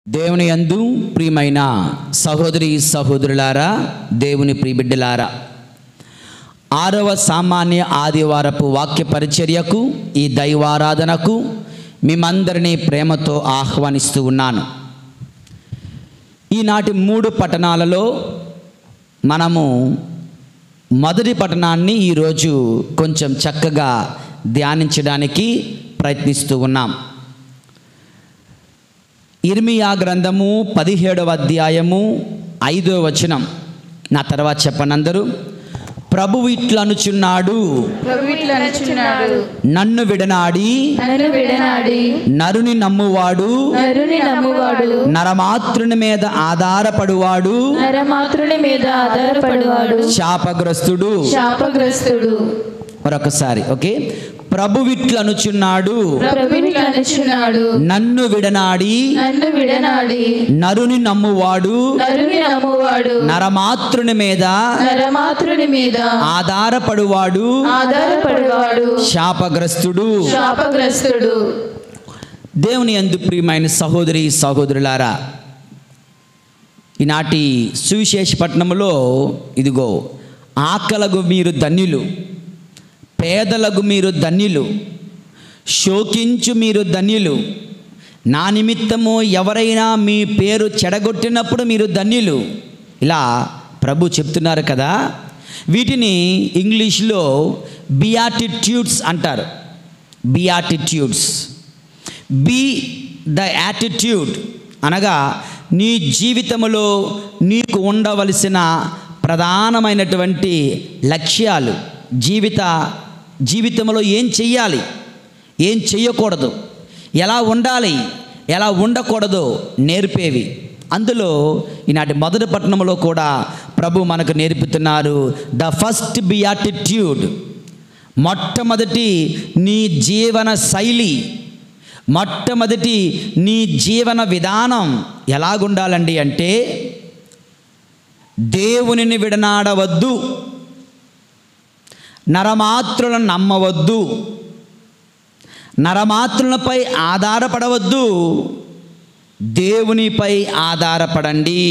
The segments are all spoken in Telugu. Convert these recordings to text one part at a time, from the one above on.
దేవుని యందు ప్రియమైన సహోదరి సహోదరులారా దేవుని ప్రియబిడ్డలారా ఆరవ సామాన్య ఆదివారపు వాక్య పరిచర్యకు ఈ దైవారాధనకు మిమ్మందరినీ ప్రేమతో ఆహ్వానిస్తూ ఉన్నాను ఈనాటి మూడు పట్టణాలలో మనము మొదటి పట్టణాన్ని ఈరోజు కొంచెం చక్కగా ధ్యానించడానికి ప్రయత్నిస్తూ ఉన్నాం ఇర్మియా గ్రంథము పదిహేడవ అధ్యాయము ఐదవ వచనం నా తర్వాత చెప్పండి అందరూ ప్రభువు ఇట్లనుచున్నాడు ప్రభు ఇట్లా అనుచున్నాడు నన్ను విడనాడి నన్ను విడనాడి నరుని నమ్మువాడు నరుని నమ్మువాడు నరమాతృని మీద ఆధారపడువాడు నరమాతృని మీద ఆధారపడువాడు శాపగ్రస్తుడు శాపగ్రస్తుడు మరొకసారి ఓకే ప్రభు ఇట్లనుచున్నాడు ప్రభు ఇట్లా అనుచున్నాడు నన్ను విడనాడి నన్ను విడనాడి నరుని నమ్మువాడు నరుని నమ్మువాడు నరమాతృని మీద నరమాతృని మీద ఆధారపడువాడు ఆధారపడువాడు శాపగ్రస్తుడు శాపగ్రస్తుడు దేవుని ఎందు ప్రియమైన సహోదరి సహోదరులారా ఈనాటి సువిశేషపట్నంలో ఇదిగో ఆకలకు మీరు ధన్యులు పేదలకు మీరు ధన్యులు శోకించు మీరు ధన్యులు నా నిమిత్తము ఎవరైనా మీ పేరు చెడగొట్టినప్పుడు మీరు ధన్యులు ఇలా ప్రభు చెప్తున్నారు కదా వీటిని ఇంగ్లీష్లో బియాటిట్యూడ్స్ అంటారు బియాటిట్యూడ్స్ బీ ద యాటిట్యూడ్ అనగా నీ జీవితంలో నీకు ఉండవలసిన ప్రధానమైనటువంటి లక్ష్యాలు జీవిత జీవితంలో ఏం చెయ్యాలి ఏం చెయ్యకూడదు ఎలా ఉండాలి ఎలా ఉండకూడదో నేర్పేవి అందులో ఈనాటి మొదటి పట్టణంలో కూడా ప్రభు మనకు నేర్పుతున్నారు ద ఫస్ట్ బియాటిట్యూడ్ మొట్టమొదటి నీ జీవన శైలి మొట్టమొదటి నీ జీవన విధానం ఎలాగుండాలండి అంటే దేవునిని విడనాడవద్దు నరమాత్రులను నమ్మవద్దు నరమాత్రులపై ఆధారపడవద్దు దేవునిపై ఆధారపడండి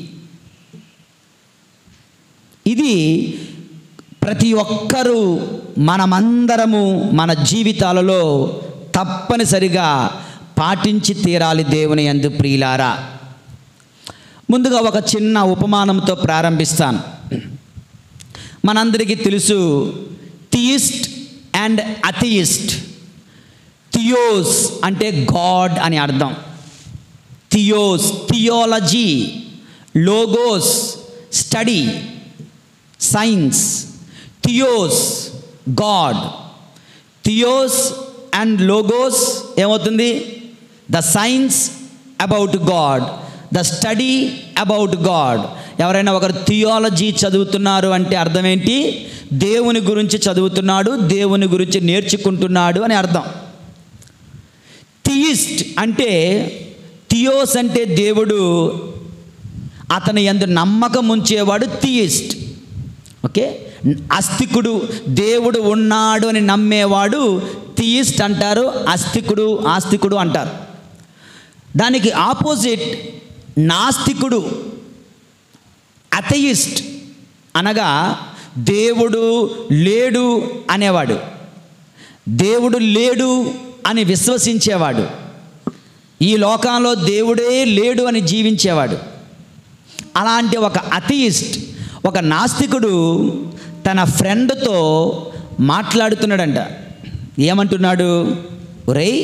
ఇది ప్రతి ఒక్కరూ మనమందరము మన జీవితాలలో తప్పనిసరిగా పాటించి తీరాలి దేవుని యందు ప్రియులారా ముందుగా ఒక చిన్న ఉపమానంతో ప్రారంభిస్తాను మనందరికీ తెలుసు థియిస్ట్ అండ్ అథియిస్ట్ థియోస్ అంటే గాడ్ అని అర్థం theos theology logos study science theos God theos and logos ఏమవుతుంది the science about God the study about God ఎవరైనా ఒకరు థియాలజీ చదువుతున్నారు అంటే అర్థం ఏంటి దేవుని గురించి చదువుతున్నాడు దేవుని గురించి నేర్చుకుంటున్నాడు అని అర్థం థియిస్ట్ అంటే థియోస్ అంటే దేవుడు అతని ఎందు నమ్మకం ఉంచేవాడు థియిస్ట్ ఓకే అస్తికుడు దేవుడు ఉన్నాడు అని నమ్మేవాడు థియిస్ట్ అంటారు అస్తికుడు ఆస్తికుడు అంటారు దానికి ఆపోజిట్ నాస్తికుడు అథయిస్ట్ అనగా దేవుడు లేడు అనేవాడు దేవుడు లేడు అని విశ్వసించేవాడు ఈ లోకంలో దేవుడే లేడు అని జీవించేవాడు అలాంటి ఒక అథయిస్ట్ ఒక నాస్తికుడు తన ఫ్రెండ్తో మాట్లాడుతున్నాడంట ఏమంటున్నాడు ఒరేయ్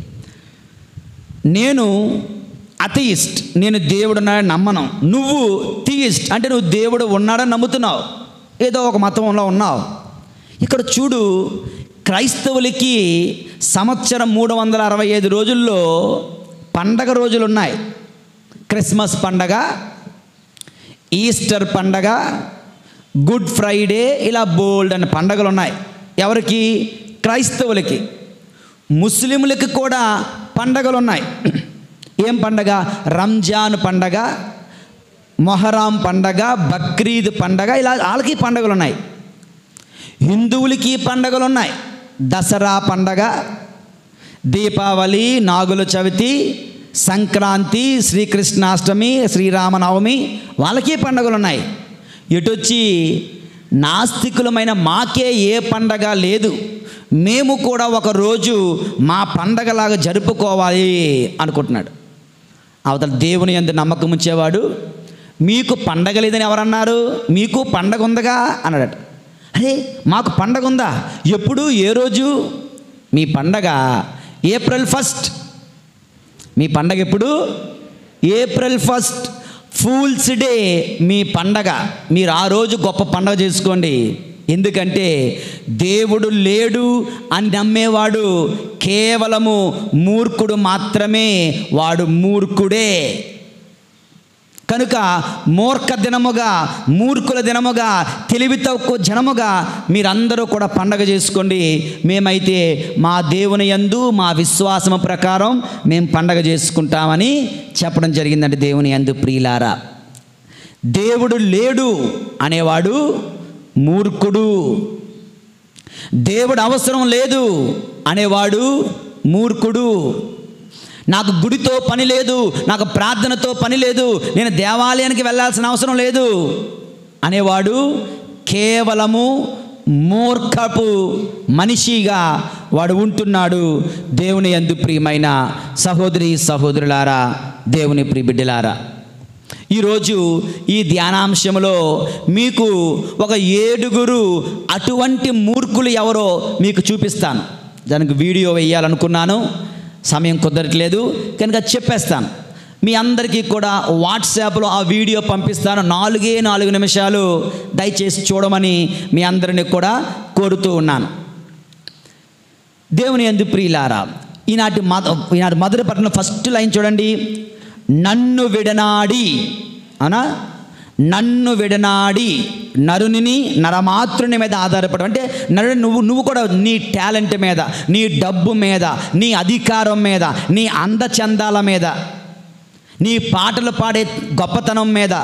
నేను అథయిస్ట్ నేను దేవుడు ఉన్నాడని నమ్మను నువ్వు థియిస్ట్ అంటే నువ్వు దేవుడు ఉన్నాడని నమ్ముతున్నావు ఏదో ఒక మతంలో ఉన్నావు ఇక్కడ చూడు క్రైస్తవులకి సంవత్సరం మూడు వందల అరవై ఐదు రోజుల్లో పండగ రోజులు ఉన్నాయి క్రిస్మస్ పండగ ఈస్టర్ పండగ గుడ్ ఫ్రైడే ఇలా బోల్డ్ అనే పండగలు ఉన్నాయి ఎవరికి క్రైస్తవులకి ముస్లింలకి కూడా పండగలు ఉన్నాయి ఏం పండగ రంజాన్ పండగ మొహరాం పండగ బక్రీద్ పండగ ఇలా వాళ్ళకి పండగలు ఉన్నాయి హిందువులకి పండగలు ఉన్నాయి దసరా పండగ దీపావళి నాగుల చవితి సంక్రాంతి శ్రీకృష్ణాష్టమి శ్రీరామనవమి వాళ్ళకి పండుగలు ఉన్నాయి ఎటొచ్చి నాస్తికులమైన మాకే ఏ పండగ లేదు మేము కూడా ఒక రోజు మా పండగలాగా జరుపుకోవాలి అనుకుంటున్నాడు అవతల దేవుని ఎందు నమ్మకం ఉంచేవాడు మీకు పండగ లేదని ఎవరన్నారు మీకు పండగ ఉందగా అన్నాడట అరే మాకు పండగ ఉందా ఎప్పుడు ఏ రోజు మీ పండగ ఏప్రిల్ ఫస్ట్ మీ పండగ ఎప్పుడు ఏప్రిల్ ఫస్ట్ ఫూల్స్ డే మీ పండగ మీరు ఆ రోజు గొప్ప పండగ చేసుకోండి ఎందుకంటే దేవుడు లేడు అని నమ్మేవాడు కేవలము మూర్ఖుడు మాత్రమే వాడు మూర్ఖుడే కనుక మూర్ఖ దినముగా మూర్ఖుల దినముగా తెలివి తక్కువ జనముగా మీరందరూ కూడా పండగ చేసుకోండి మేమైతే మా దేవుని యందు మా విశ్వాసము ప్రకారం మేము పండగ చేసుకుంటామని చెప్పడం జరిగిందండి దేవుని యందు ప్రియులారా దేవుడు లేడు అనేవాడు మూర్ఖుడు దేవుడు అవసరం లేదు అనేవాడు మూర్ఖుడు నాకు గుడితో పని లేదు నాకు ప్రార్థనతో పని లేదు నేను దేవాలయానికి వెళ్ళాల్సిన అవసరం లేదు అనేవాడు కేవలము మూర్ఖపు మనిషిగా వాడు ఉంటున్నాడు దేవుని యందు ప్రియమైన సహోదరి సహోదరులారా దేవుని ప్రియబిడ్డలారా ఈరోజు ఈ ధ్యానాంశంలో మీకు ఒక ఏడుగురు అటువంటి మూర్ఖులు ఎవరో మీకు చూపిస్తాను దానికి వీడియో వేయాలనుకున్నాను సమయం కుదరట్లేదు కనుక చెప్పేస్తాను మీ అందరికీ కూడా వాట్సాప్లో ఆ వీడియో పంపిస్తాను నాలుగే నాలుగు నిమిషాలు దయచేసి చూడమని మీ అందరిని కూడా కోరుతూ ఉన్నాను దేవుని ఎందు ప్రియులారా ఈనాటి మద ఈనాటి మొదటి పట్టణం ఫస్ట్ లైన్ చూడండి నన్ను విడనాడి అనా నన్ను విడనాడి నరుని నరమాతృని మీద ఆధారపడం అంటే నరుని నువ్వు నువ్వు కూడా నీ టాలెంట్ మీద నీ డబ్బు మీద నీ అధికారం మీద నీ అందచందాల మీద నీ పాటలు పాడే గొప్పతనం మీద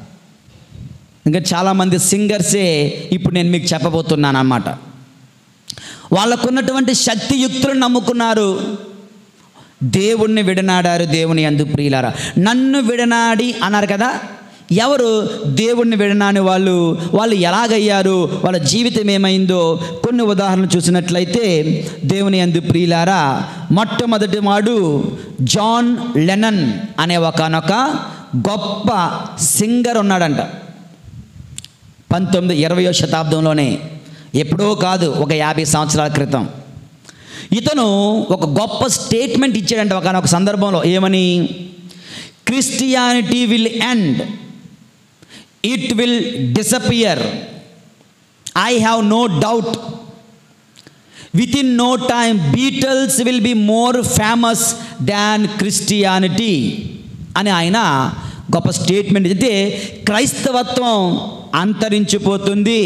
ఇంకా చాలామంది సింగర్సే ఇప్పుడు నేను మీకు చెప్పబోతున్నాను అన్నమాట వాళ్ళకున్నటువంటి శక్తియుక్తులను నమ్ముకున్నారు దేవుణ్ణి విడనాడారు దేవుని అందు ప్రియులారా నన్ను విడనాడి అన్నారు కదా ఎవరు దేవుణ్ణి విడనాని వాళ్ళు వాళ్ళు ఎలాగయ్యారు వాళ్ళ జీవితం ఏమైందో కొన్ని ఉదాహరణలు చూసినట్లయితే దేవుని అందు ప్రియులారా మొట్టమొదటి వాడు జాన్ లెనన్ అనే ఒకనొక గొప్ప సింగర్ ఉన్నాడంట పంతొమ్మిది ఇరవయో శతాబ్దంలోనే ఎప్పుడో కాదు ఒక యాభై సంవత్సరాల క్రితం ఇతను ఒక గొప్ప స్టేట్మెంట్ ఇచ్చాడంట ఒక సందర్భంలో ఏమని Christianity will end it will disappear I have no doubt with in no time Beatles will be more famous than Christianity అని ఆయన గొప్ప స్టేట్మెంట్ అయితే క్రైస్తవత్వం అంతరించిపోతుంది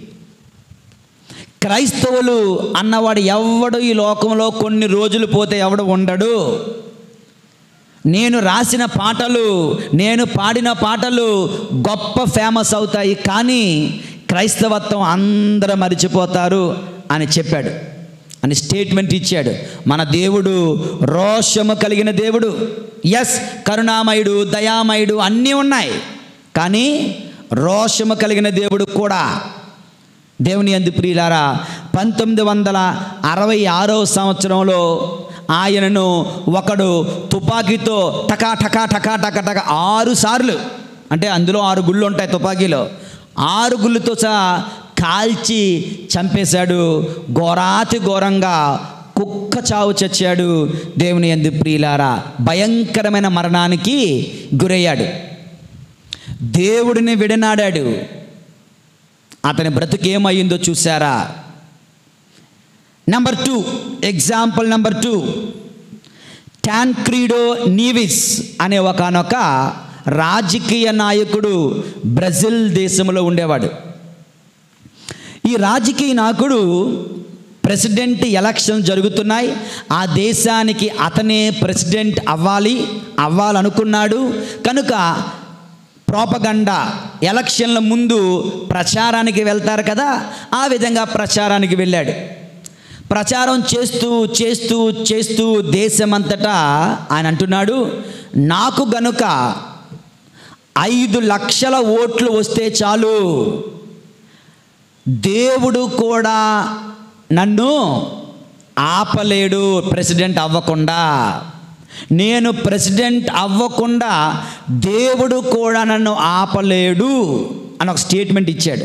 క్రైస్తవులు అన్నవాడు ఎవడు ఈ లోకంలో కొన్ని రోజులు పోతే ఎవడు ఉండడు నేను రాసిన పాటలు నేను పాడిన పాటలు గొప్ప ఫేమస్ అవుతాయి కానీ క్రైస్తవత్వం అందరూ మరిచిపోతారు అని చెప్పాడు అని స్టేట్మెంట్ ఇచ్చాడు మన దేవుడు రోషము కలిగిన దేవుడు ఎస్ కరుణామయుడు దయామయుడు అన్నీ ఉన్నాయి కానీ రోషము కలిగిన దేవుడు కూడా దేవుని అందు ప్రియులారా పంతొమ్మిది వందల అరవై ఆరవ సంవత్సరంలో ఆయనను ఒకడు తుపాకీతో టకా టకా టకా టకా టకా ఆరు సార్లు అంటే అందులో ఆరు గుళ్ళు ఉంటాయి తుపాకీలో ఆరు గుళ్ళతో సహా కాల్చి చంపేశాడు ఘోరాతి ఘోరంగా కుక్క చావు చచ్చాడు దేవుని ఎందు ప్రియులారా భయంకరమైన మరణానికి గురయ్యాడు దేవుడిని విడనాడాడు అతని బ్రతుకేమయ్యిందో చూసారా number two example number two Tancredo Neves అనే ఒకనొక రాజకీయ నాయకుడు బ్రెజిల్ దేశంలో ఉండేవాడు ఈ రాజకీయ నాయకుడు ప్రెసిడెంట్ ఎలక్షన్ జరుగుతున్నాయి ఆ దేశానికి అతనే ప్రెసిడెంట్ అవ్వాలి అవ్వాలనుకున్నాడు కనుక ప్రోపగండా ఎలక్షన్ల ముందు ప్రచారానికి వెళ్తారు కదా ఆ విధంగా ప్రచారానికి వెళ్ళాడు ప్రచారం చేస్తూ చేస్తూ చేస్తూ దేశమంతటా ఆయన అంటున్నాడు నాకు గనుక ఐదు లక్షల ఓట్లు వస్తే చాలు దేవుడు కూడా నన్ను ఆపలేడు ప్రెసిడెంట్ అవ్వకుండా నేను ప్రెసిడెంట్ అవ్వకుండా దేవుడు కూడా నన్ను ఆపలేడు అని ఒక స్టేట్మెంట్ ఇచ్చాడు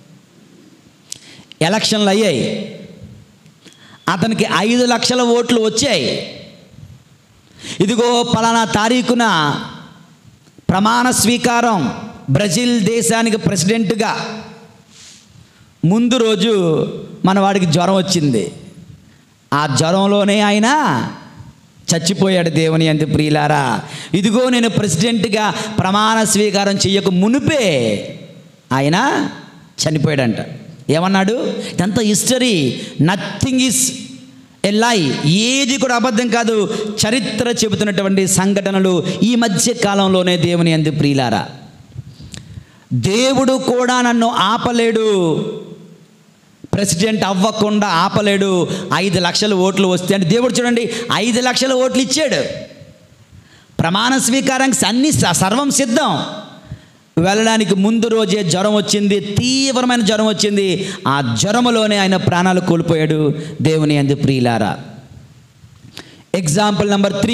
ఎలక్షన్లు అయ్యాయి అతనికి ఐదు లక్షల ఓట్లు వచ్చాయి ఇదిగో పలానా తారీఖున ప్రమాణ స్వీకారం బ్రెజిల్ దేశానికి ప్రెసిడెంట్గా ముందు రోజు మన వాడికి జ్వరం వచ్చింది ఆ జ్వరంలోనే ఆయన చచ్చిపోయాడు దేవుని అందు ప్రియులారా ఇదిగో నేను ప్రెసిడెంట్గా ప్రమాణ స్వీకారం చెయ్యక మునిపే ఆయన చనిపోయాడంట ఏమన్నాడు ఇదంతా హిస్టరీ నథింగ్ ఈస్ ఎ లై ఏది కూడా అబద్ధం కాదు చరిత్ర చెబుతున్నటువంటి సంఘటనలు ఈ మధ్య కాలంలోనే దేవుని అందు ప్రియులారా దేవుడు కూడా నన్ను ఆపలేడు ప్రెసిడెంట్ అవ్వకుండా ఆపలేడు ఐదు లక్షల ఓట్లు వస్తే అంటే దేవుడు చూడండి ఐదు లక్షల ఓట్లు ఇచ్చాడు ప్రమాణ స్వీకారానికి అన్ని స- సర్వం సిద్ధం వెళ్ళడానికి ముందు రోజే జ్వరం వచ్చింది తీవ్రమైన జ్వరం వచ్చింది ఆ జ్వరములోనే ఆయన ప్రాణాలు కోల్పోయాడు దేవుని అందు ప్రియులారా ఎగ్జాంపుల్ నెంబర్ త్రీ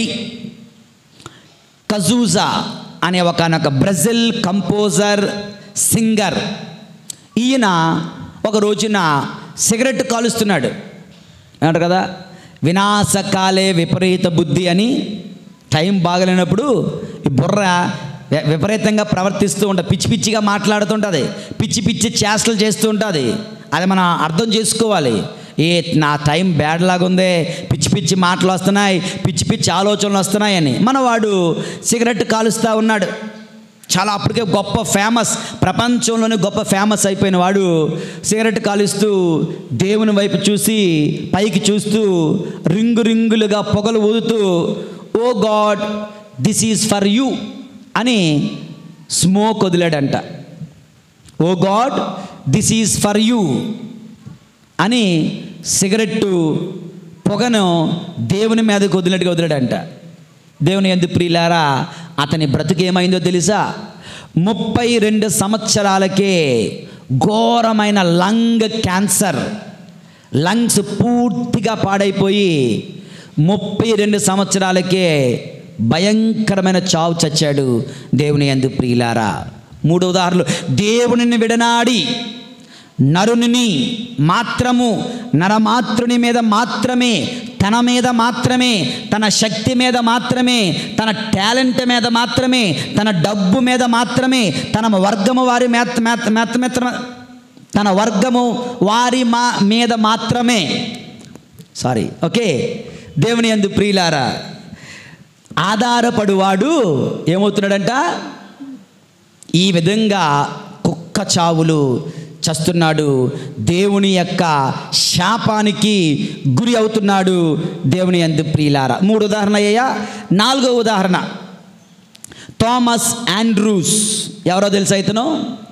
కజూజా అనే ఒకనొక బ్రెజిల్ కంపోజర్ సింగర్ ఈయన ఒక రోజున సిగరెట్ కాలుస్తున్నాడు ఏమంటారు కదా వినాశకాలే విపరీత బుద్ధి అని టైం బాగలేనప్పుడు ఈ బుర్ర వి- విపరీతంగా ప్రవర్తిస్తూ ఉంటుంది పిచ్చి పిచ్చిగా మాట్లాడుతుంటుంది పిచ్చి పిచ్చి చేష్టలు చేస్తూ ఉంటుంది అది మనం అర్థం చేసుకోవాలి ఏ నా టైం బ్యాడ్ లాగా ఉందే పిచ్చి పిచ్చి మాటలు వస్తున్నాయి పిచ్చి పిచ్చి ఆలోచనలు వస్తున్నాయని మనవాడు సిగరెట్ కాలుస్తూ ఉన్నాడు చాలా అప్పటికే గొప్ప ఫేమస్ ప్రపంచంలోనే గొప్ప ఫేమస్ అయిపోయిన వాడు సిగరెట్ కాలుస్తూ దేవుని వైపు చూసి పైకి చూస్తూ రింగు రింగులుగా పొగలు ఊదుతూ oh God this is for you అని స్మోక్ వదిలాడంట oh God this is for you అని సిగరెట్టు పొగను దేవుని మీదకి వదిలినట్టుగా వదిలాడంట దేవుని ఎందు ప్రియులారా అతని బ్రతుకేమైందో తెలుసా ముప్పై రెండు సంవత్సరాలకే ఘోరమైన లంగ్ క్యాన్సర్ లంగ్స్ పూర్తిగా పాడైపోయి ముప్పై రెండు సంవత్సరాలకే భయంకరమైన చావు చచ్చాడు దేవుని ఎందు ప్రియులారా మూడు ఉదాహరణలు దేవునిని విడనాడి నరుని మాత్రము నరమాతృని మీద మాత్రమే తన మీద మాత్రమే తన శక్తి మీద మాత్రమే తన టాలెంట్ మీద మాత్రమే తన డబ్బు మీద మాత్రమే తన వర్గము వారి మేత మేత మేత మేత తన వర్గము వారి మా మీద మాత్రమే సారీ ఓకే దేవుని అందు ప్రియులారా ఆధారపడువాడు ఏమవుతున్నాడంట ఈ విధంగా కుక్క చావులు చస్తున్నాడు దేవుని యొక్క శాపానికి గురి అవుతున్నాడు దేవుని అందు ప్రియులార మూడు ఉదాహరణ అయ్యా నాలుగో ఉదాహరణ థామస్ ఆండ్రూస్ ఎవరో తెలుసా ఇతను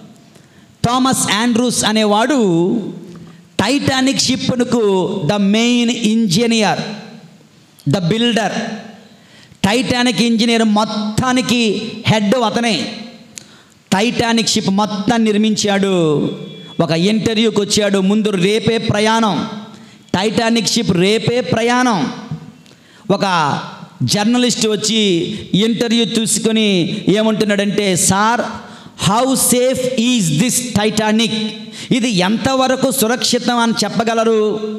థామస్ ఆండ్రూస్ అనేవాడు టైటానిక్ షిప్నుకు the main engineer the builder Titanic engineer మొత్తానికి హెడ్ అతనే టైటానిక్ షిప్ మొత్తం నిర్మించాడు ఒక ఇంటర్వ్యూకి వచ్చాడు ముందు రేపే ప్రయాణం టైటానిక్ షిప్ రేపే ప్రయాణం ఒక జర్నలిస్ట్ వచ్చి ఇంటర్వ్యూ చూసుకొని ఏమంటున్నాడంటే sir how safe is this Titanic ఇది ఎంతవరకు సురక్షితం అని చెప్పగలరు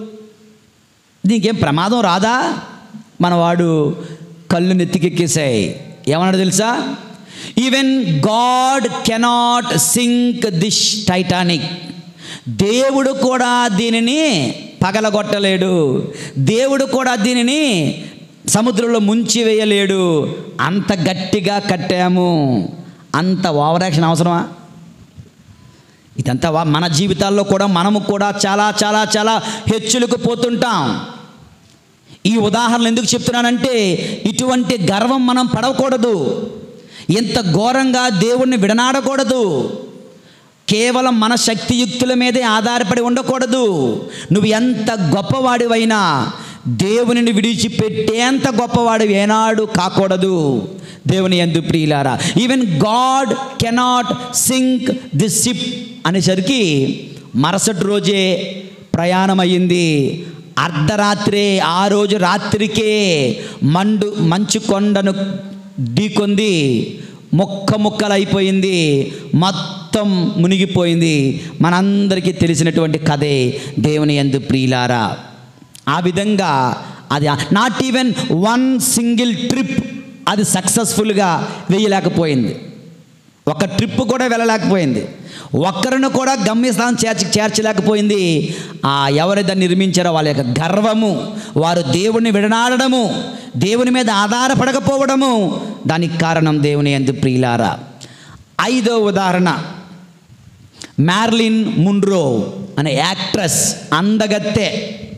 దీనికేం ప్రమాదం రాదా మనవాడు కళ్ళు నెత్తికెక్కేసాయి ఏమన్నాడు తెలుసా even God cannot sink this Titanic దేవుడు కూడా దీనిని పగలగొట్టలేడు దేవుడు కూడా దీనిని సముద్రంలో ముంచి వేయలేడు అంత గట్టిగా కట్టాము అంత ఓవర్ యాక్షన్ అవసరమా ఇదంతా వా- మన జీవితాల్లో కూడా మనము కూడా చాలా చాలా చాలా హెచ్చులకు పోతుంటాం ఈ ఉదాహరణ ఎందుకు చెప్తున్నానంటే ఇటువంటి గర్వం మనం పడకూడదు ఇంత ఘోరంగా దేవుణ్ణి విడనాడకూడదు కేవలం మన శక్తియుక్తుల మీదే ఆధారపడి ఉండకూడదు నువ్వు ఎంత గొప్పవాడివైనా దేవునిని విడిచిపెట్టేంత గొప్పవాడు ఏనాడు కాకూడదు దేవుని ఎందు ప్రియులారా even God cannot sink this ship అనేసరికి మరుసటి రోజే ప్రయాణం అయ్యింది అర్ధరాత్రే ఆ రోజు రాత్రికే మండు మంచు కొండను ఢీకొంది ముక్క ముక్కలైపోయింది మొత్తం మునిగిపోయింది మనందరికీ తెలిసినటువంటి కథే దేవుని ఎందు ప్రియులారా ఆ విధంగా అది not even one single trip అది సక్సెస్ఫుల్గా వేయలేకపోయింది ఒక ట్రిప్ కూడా వెళ్ళలేకపోయింది ఒక్కరిని కూడా గమ్యస్థానం చేర్చి చేర్చలేకపోయింది ఆ ఎవరు దాన్ని నిర్మించారో వాళ్ళ యొక్క గర్వము వారు దేవుణ్ణి విడనాడడము దేవుని మీద ఆధారపడకపోవడము దానికి కారణం దేవుని ఎందు ప్రియులారా ఐదో ఉదాహరణ మ్యార్లిన్ మున్రో అనే యాక్ట్రెస్ అందగత్తె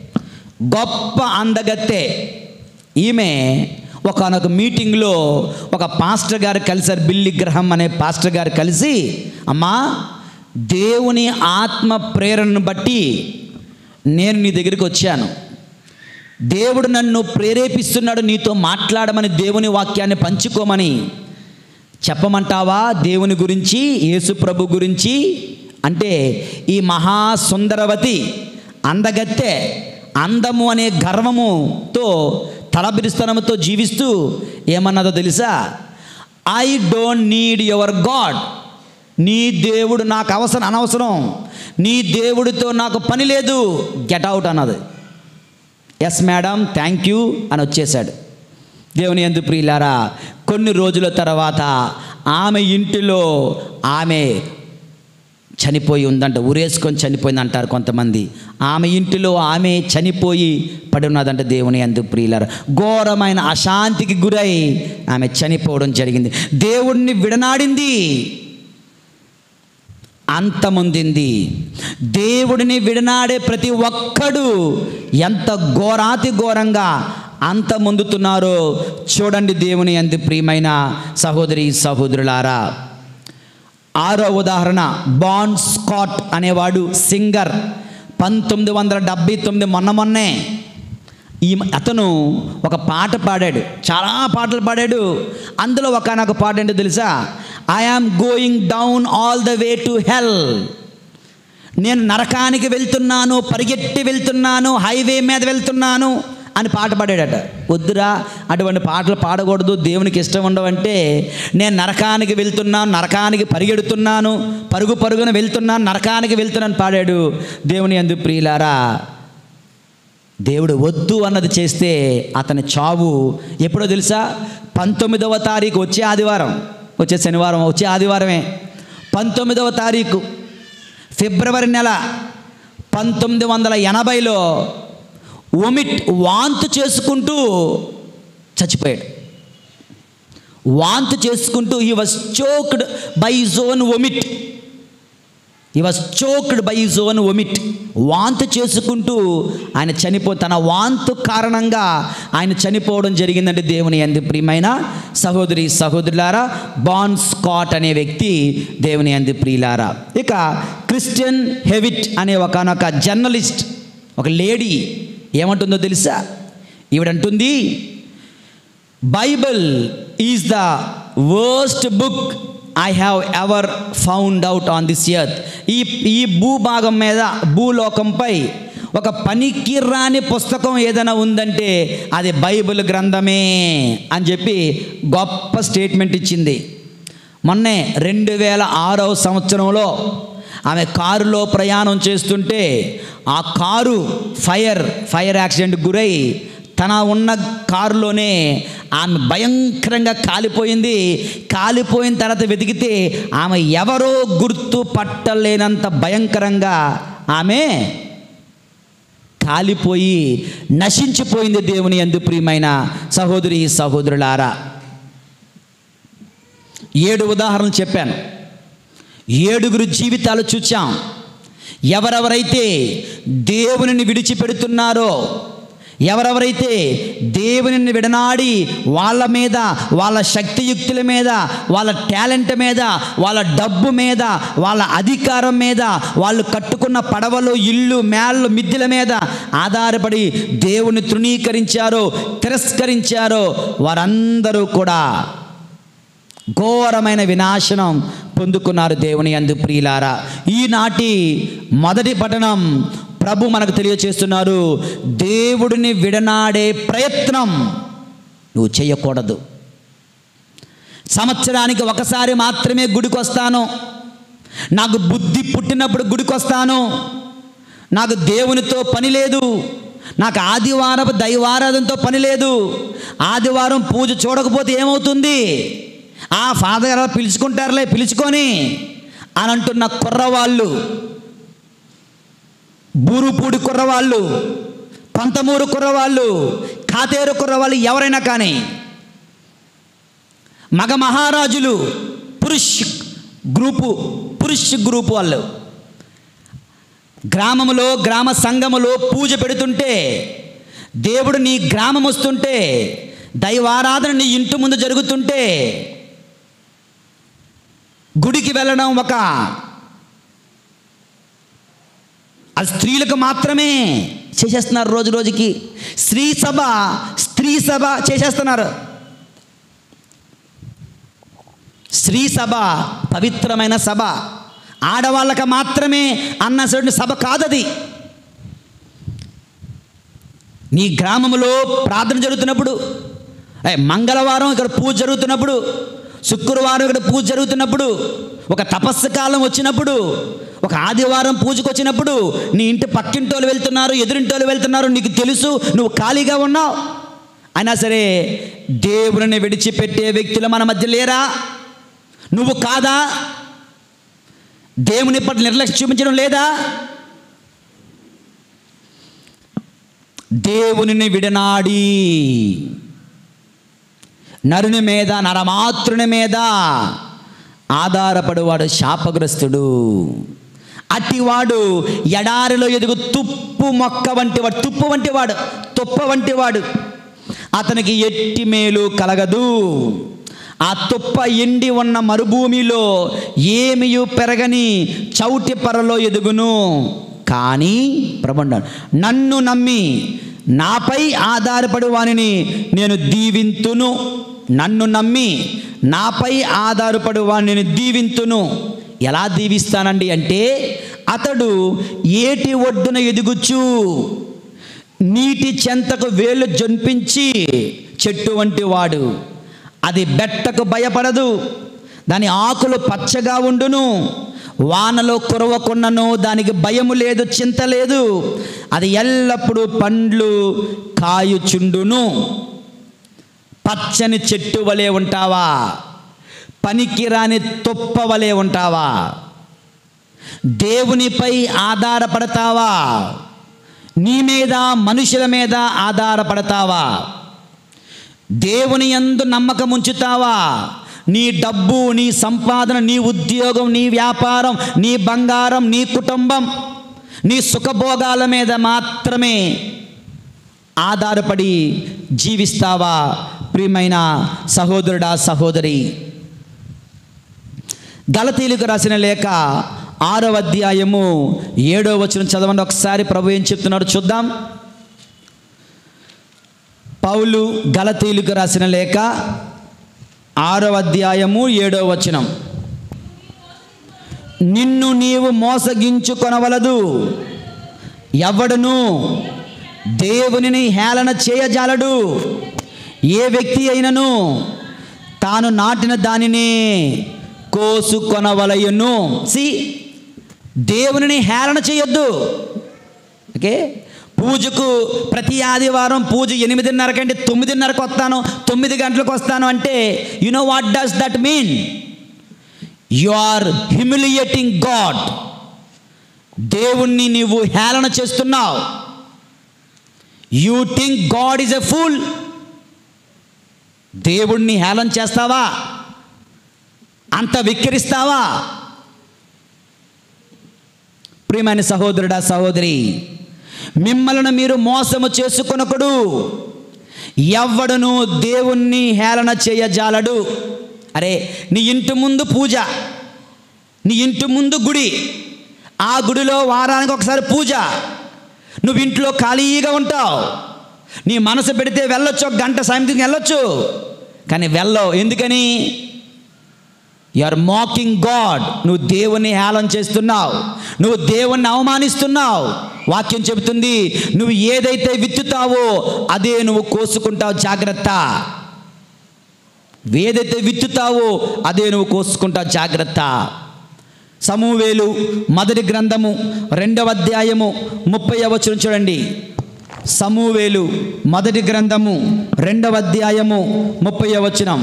గొప్ప అందగత్తె ఈమె ఒకనొక మీటింగ్లో ఒక పాస్టర్ గారు కలిసారు బిల్లి గ్రహం అనే పాస్టర్ గారు కలిసి అమ్మా దేవుని ఆత్మ ప్రేరణను బట్టి నేను నీ దగ్గరికి వచ్చాను దేవుడు నన్ను ప్రేరేపిస్తున్నాడు నీతో మాట్లాడమని దేవుని వాక్యాన్ని పంచుకోమని చెప్పమంటావా దేవుని గురించి యేసు ప్రభు గురించి అంటే ఈ మహాసుందరవతి అందగత్తె అందము అనే గర్వముతో తలబిరిస్తనముతో జీవిస్తూ ఏమన్నదో తెలుసా I don't need your God నీ దేవుడు నాకు అవసరం అనవసరం నీ దేవుడితో నాకు పని లేదు గెట్ అవుట్ అన్నది ఎస్ మేడం థ్యాంక్ యూ అని వచ్చేసాడు దేవుని ఎందు ప్రియులారా కొన్ని రోజుల తర్వాత ఆమె ఇంటిలో ఆమె చనిపోయి ఉందంట ఉరేసుకొని చనిపోయింది అంటారు కొంతమంది ఆమె ఇంటిలో ఆమె చనిపోయి పడి ఉన్నదంట దేవుని ఎందు ప్రియులారా ఘోరమైన అశాంతికి గురై ఆమె చనిపోవడం జరిగింది దేవుణ్ణి విడనాడింది అంతముందింది దేవుడిని విడనాడే ప్రతి ఒక్కడు ఎంత ఘోరాతి ఘోరంగా అంత ముందుతున్నారో చూడండి దేవుని ఎంత ప్రియమైన సహోదరి సహోదరులారా ఆరో ఉదాహరణ బాన్ స్కాట్ అనేవాడు సింగర్ పంతొమ్మిది వందల డెబ్బై తొమ్మిది మొన్న మొన్నే ఈ అతను ఒక పాట పాడాడు చాలా పాటలు పాడాడు అందులో ఒక నాకు పాట ఏంటో తెలుసా I am going down all the way to hell నేను నరకానికి వెళ్తున్నాను పరిగెట్టి వెళ్తున్నాను హైవే మీద వెళ్తున్నాను అని పాట పాడాడట వద్దురా అటువంటి పాటలు పాడకూడదు దేవునికి ఇష్టం ఉండవంటే నేను నరకానికి వెళ్తున్నాను నరకానికి పరిగెడుతున్నాను పరుగు పరుగున వెళ్తున్నాను నరకానికి వెళ్తున్నాను పాడాడు దేవుని అందు ప్రియులారా దేవుడు వద్దు అన్నది చేస్తే అతని చావు ఎప్పుడో తెలుసా పంతొమ్మిదవ తారీఖు వచ్చే ఆదివారం వచ్చే శనివారం వచ్చే ఆదివారమే పంతొమ్మిదవ తారీఖు ఫిబ్రవరి నెల పంతొమ్మిది వందల ఎనభైలో ఒమిట్ వాంతు చేసుకుంటూ చచ్చిపోయాడు వాంతు చేసుకుంటూ he was choked by own vomit he was choked by own vomit వాంతు చేసుకుంటూ ఆయన చనిపో తన వాంతు కారణంగా ఆయన చనిపోవడం జరిగిందంటే దేవుని ఎందు ప్రియమైన సహోదరి సహోదరులారా బాన్ స్కాట్ అనే వ్యక్తి దేవుని ఎందు ప్రియులారా ఇక క్రిస్టియన్ హెవిట్ అనే ఒకనొక జర్నలిస్ట్ ఒక లేడీ ఏమంటుందో తెలుసా ఈవిడంటుంది Bible is the worst book I have ever found out on this earth ఈ ఈ భూభాగం మీద భూలోకంపై ఒక పనికి రాని పుస్తకం ఏదైనా ఉందంటే అది బైబిల్ గ్రంథమే అని చెప్పి గొప్ప స్టేట్మెంట్ ఇచ్చింది మొన్నే రెండు వేల ఆరవ సంవత్సరంలో ఆమె కారులో ప్రయాణం చేస్తుంటే ఆ కారు ఫైర్ ఫైర్ యాక్సిడెంట్ గురై తన ఉన్న కారులోనే ఆమె భయంకరంగా కాలిపోయింది కాలిపోయిన తర్వాత వెతికితే ఆమె ఎవరో గుర్తు పట్టలేనంత భయంకరంగా ఆమె కాలిపోయి నశించిపోయింది దేవుని ఎందు ప్రియమైన సహోదరి సహోదరులారా ఏడు ఉదాహరణలు చెప్పాను ఏడుగురు జీవితాలు చూచాం ఎవరెవరైతే దేవునిని విడిచిపెడుతున్నారో ఎవరెవరైతే దేవునిని విడనాడి వాళ్ళ మీద వాళ్ళ శక్తియుక్తుల మీద వాళ్ళ టాలెంట్ మీద వాళ్ళ డబ్బు మీద వాళ్ళ అధికారం మీద వాళ్ళు కట్టుకున్న పడవలు ఇల్లు మేళ్ళు మిద్దెల మీద ఆధారపడి దేవుని తృణీకరించారో తిరస్కరించారో వారందరూ కూడా ఘోరమైన వినాశనం పొందుకున్నారు దేవుని అందు ప్రియులారా ఈనాటి మొదటి పట్టణం ప్రభు మనకు తెలియచేస్తున్నారు దేవుడిని విడనాడే ప్రయత్నం నువ్వు చేయకూడదు సంవత్సరానికి ఒకసారి మాత్రమే గుడికి వస్తాను నాకు బుద్ధి పుట్టినప్పుడు గుడికి వస్తాను నాకు దేవునితో పని లేదు నాకు ఆదివారం దైవారాధనతో పని లేదు ఆదివారం పూజ చూడకపోతే ఏమవుతుంది ఆ ఫాదర్ గారు పిలుచుకుంటారులే పిలుచుకొని అని అంటున్న కుర్రవాళ్ళు బూరుపూడి కుర్రవాళ్ళు పంతమూరు కుర్రవాళ్ళు కాతేరు కుర్రవాళ్ళు ఎవరైనా కానీ మగ మహారాజులు పురుష్ గ్రూపు పురుష్ గ్రూపు వాళ్ళు గ్రామములో గ్రామ సంఘములో పూజ పెడుతుంటే దేవుడు నీ గ్రామం వస్తుంటే దైవారాధన నీ ఇంటి ముందు జరుగుతుంటే గుడికి వెళ్ళడం ఒక అది స్త్రీలకు మాత్రమే చేసేస్తున్నారు రోజు రోజుకి స్త్రీ సభ స్త్రీ సభ చేసేస్తున్నారు స్త్రీ సభ పవిత్రమైన సభ ఆడవాళ్ళకి మాత్రమే అన్న సభ కాదది నీ గ్రామంలో ప్రార్థన జరుగుతున్నప్పుడు ఏ, మంగళవారం ఇక్కడ పూజ జరుగుతున్నప్పుడు శుక్రవారం ఇక్కడ పూజ జరుగుతున్నప్పుడు ఒక తపస్సు కాలం వచ్చినప్పుడు ఒక ఆదివారం పూజకు వచ్చినప్పుడు నీ ఇంటి పక్కింటోళ్ళు వెళ్తున్నారు ఎదురింటోళ్ళు వెళ్తున్నారు నీకు తెలుసు నువ్వు ఖాళీగా ఉన్నావు అయినా సరే దేవుడిని విడిచిపెట్టే వ్యక్తులు మన మధ్య లేరా నువ్వు కాదా దేవుని పట్ల నిర్లక్ష్యం చూపించడం లేదా దేవునిని విడనాడి నరుని మీద నరమాతృని మీద ఆధారపడేవాడు శాపగ్రస్తుడు అటివాడు ఎడారిలో ఎదుగు తుప్పు మొక్క వంటి వాడు తుప్పు వంటి వాడు తుప్ప వంటి వాడు అతనికి ఎట్టి మేలు కలగదు ఆ తుప్ప ఎండి ఉన్న మరుభూమిలో ఏమియు పెరగని చౌటి పరలో ఎదుగును కానీ ప్రభండ నన్ను నమ్మి నాపై ఆధారపడి వానిని నేను దీవింతును నన్ను నమ్మి నాపై ఆధారపడి వాడిని దీవింతును ఎలా దీవిస్తానండి అంటే అతడు ఏటి ఒడ్డున ఎదుగుచు నీటి చెంతకు వేలు జొంపించి చెట్టు వంటి వాడు అది బెట్టకు భయపడదు దాని ఆకులు పచ్చగా ఉండును వానలో కురవకున్నను దానికి భయము లేదు చింత లేదు అది ఎల్లప్పుడూ పండ్లు కాయుచుండును పచ్చని చెట్టు వలె ఉంటావా పనికిరాని తుప్ప వలె ఉంటావా దేవునిపై ఆధారపడతావా నీ మీద మనుషుల మీద ఆధారపడతావా దేవుని యందు నమ్మకం ఉంచుతావా నీ డబ్బు నీ సంపాదన నీ ఉద్యోగం నీ వ్యాపారం నీ బంగారం నీ కుటుంబం నీ సుఖభోగాల మీద మాత్రమే ఆధారపడి జీవిస్తావా ప్రియమైన సహోదరుడా సహోదరి గలతీలకు రాసిన లేఖ ఆరో అధ్యాయము ఏడో వచనం చదవండి ఒకసారి ప్రభు ఏం చెప్తున్నాడు చూద్దాం పౌలు గలతీలకు రాసిన లేఖ ఆరో అధ్యాయము ఏడో వచనం నిన్ను నీవు మోసగించుకొనవలదు ఎవడును దేవునిని హేళన చేయజాలడు ఏ వ్యక్తి అయినను తాను నాటిన దానిని కోసుకొనవలయును సి దేవునిని హేళన చేయొద్దు ఓకే పూజకు ప్రతి ఆదివారం పూజ ఎనిమిదిన్నర కంటే తొమ్మిదిన్నరకు వస్తాను తొమ్మిది గంటలకు వస్తాను అంటే you know what does that mean you are humiliating God దేవుణ్ణి నీవు హేళన చేస్తున్నావు you think God is a fool దేవుణ్ణి హేళన చేస్తావా అంత విక్కిరిస్తావా ప్రియమైన సహోదరుడా సహోదరి మిమ్మల్ని మీరు మోసము చేసుకొనకుడు ఎవ్వడును దేవుణ్ణి హేళన చేయజాలడు అరే నీ ఇంటి ముందు పూజ నీ ఇంటి ముందు గుడి ఆ గుడిలో వారానికి ఒకసారి పూజ నువ్వు ఇంట్లో ఖాళీగా ఉంటావు నీ మనసు పెడితే వెళ్ళొచ్చు ఒక గంట సాయంత్రం వెళ్ళొచ్చు కానీ వెళ్ళవు ఎందుకని యు ఆర్ మాకింగ్ గాడ్ నువ్వు దేవుణ్ణి హేళన చేస్తున్నావు నువ్వు దేవుణ్ణి అవమానిస్తున్నావు వాక్యం చెబుతుంది నువ్వు ఏదైతే విత్తుతావో అదే నువ్వు కోసుకుంటావు జాగ్రత్త ఏదైతే విత్తుతావో అదే నువ్వు కోసుకుంటావు జాగ్రత్త సమూవేలు మొదటి గ్రంథము రెండవ అధ్యాయము ముప్పై వచనం చూడండి సమూవేలు మొదటి గ్రంథము రెండవ అధ్యాయము ముప్పై వచనం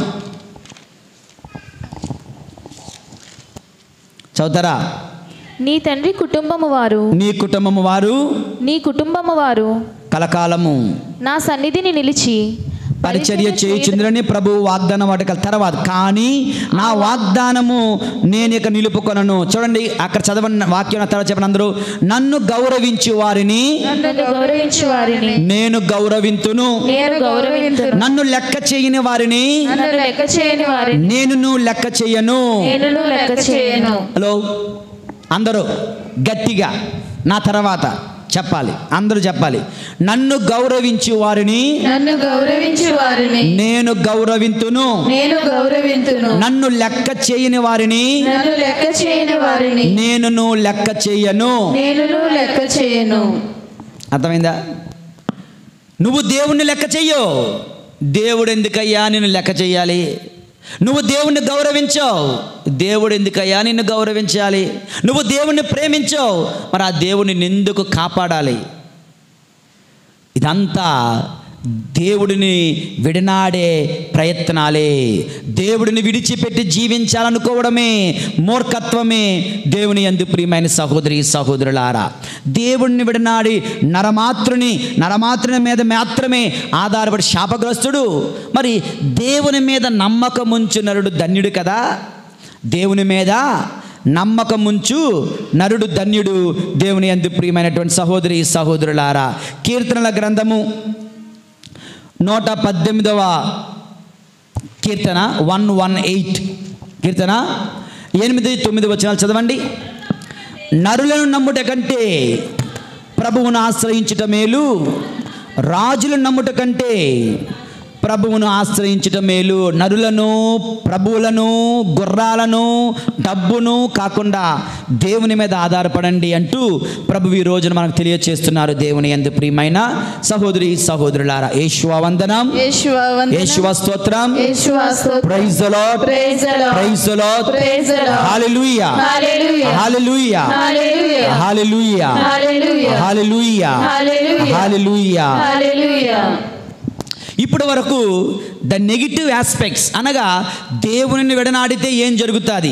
చదువుతారా నీ తండ్రి కుటుంబము వారు నీ కుటుంబము వారు నీ కుటుంబము వారు కలకాలము నా సన్నిధిని నిలిచి పరిచర్య చేయుచుందని ప్రభు వాగ్దానం వాటికల తర్వాత కానీ నా వాగ్దానము నేను ఇక నిలుపుకొనను చూడండి అక్కడ చదవని వాక్యం తర్వాత చెప్పిన అందరూ నన్ను గౌరవించు వారిని నన్ను గౌరవించు వారిని నేను గౌరవింతును నేను గౌరవింతును నన్ను లెక్క చేయని వారిని నన్ను లెక్క చేయని వారిని నేను లెక్క చేయను నేను లెక్క చేయను హలో అందరూ గట్టిగా నా తర్వాత చెప్పాలి అందరూ చెప్పాలి నన్ను గౌరవించు వారిని నన్ను గౌరవించు వారిని నేను గౌరవింతును నేను గౌరవింతును నన్ను లెక్క చేయని వారిని నన్ను లెక్క చేయని వారిని నేను లెక్క చేయను నేను లెక్క చేయను అర్థమైందా నువ్వు దేవుణ్ణి లెక్క చెయ్యు దేవుడు ఎందుకయ్యా నిన్ను లెక్క చెయ్యాలి నువ్వు దేవుణ్ణి గౌరవించావు దేవుడు ఎందుకయ్యా నిన్ను గౌరవించాలి నువ్వు దేవుణ్ణి ప్రేమించావు మరి ఆ దేవుడిని ఎందుకు కాపాడాలి ఇదంతా దేవుడిని విడనాడే ప్రయత్నాలే దేవుడిని విడిచిపెట్టి జీవించాలనుకోవడమే మూర్ఖత్వమే దేవుని ఎందు ప్రియమైన సహోదరి సహోదరులారా దేవుడిని విడనాడి నరమాతృని నరమాతృని మీద మాత్రమే ఆధారపడి శాపగ్రస్తుడు మరి దేవుని మీద నమ్మకం ఉంచు నరుడు ధన్యుడు కదా దేవుని మీద నమ్మకముంచు నరుడు ధన్యుడు దేవుని ఎందు ప్రియమైనటువంటి సహోదరి సహోదరులారా కీర్తనల గ్రంథము నూట పద్దెనిమిదవ కీర్తన వన్ వన్ ఎయిట్ కీర్తన ఎనిమిది తొమ్మిది వచనాలు చదవండి నరులను నమ్ముట కంటే ప్రభువును ఆశ్రయించుట మేలు రాజులను నమ్ముట కంటే ప్రభువును ఆశ్రయించుట మేలు నరులను ప్రభువులను గుర్రాలను డబ్బును కాకుండా దేవుని మీద ఆధారపడండి అంటూ ప్రభు ఈ రోజున మనకు తెలియచేస్తున్నారు దేవుని ఎందు ప్రియమైన సహోదరి సహోదరులారా యేషువ వందనం యేషువా వందనం. యేషువ స్తోత్రం యేషువా స్తోత్రం. Praise the lord Praise the Lord. Praise the lord Praise the Lord. Hallelujah Hallelujah. Hallelujah Hallelujah. Hallelujah Hallelujah. Hallelujah Hallelujah. Hallelujah Hallelujah. ఇప్పటి వరకు ద నెగిటివ్ ఆస్పెక్ట్స్ అనగా దేవునిని విడనాడితే ఏం జరుగుతుంది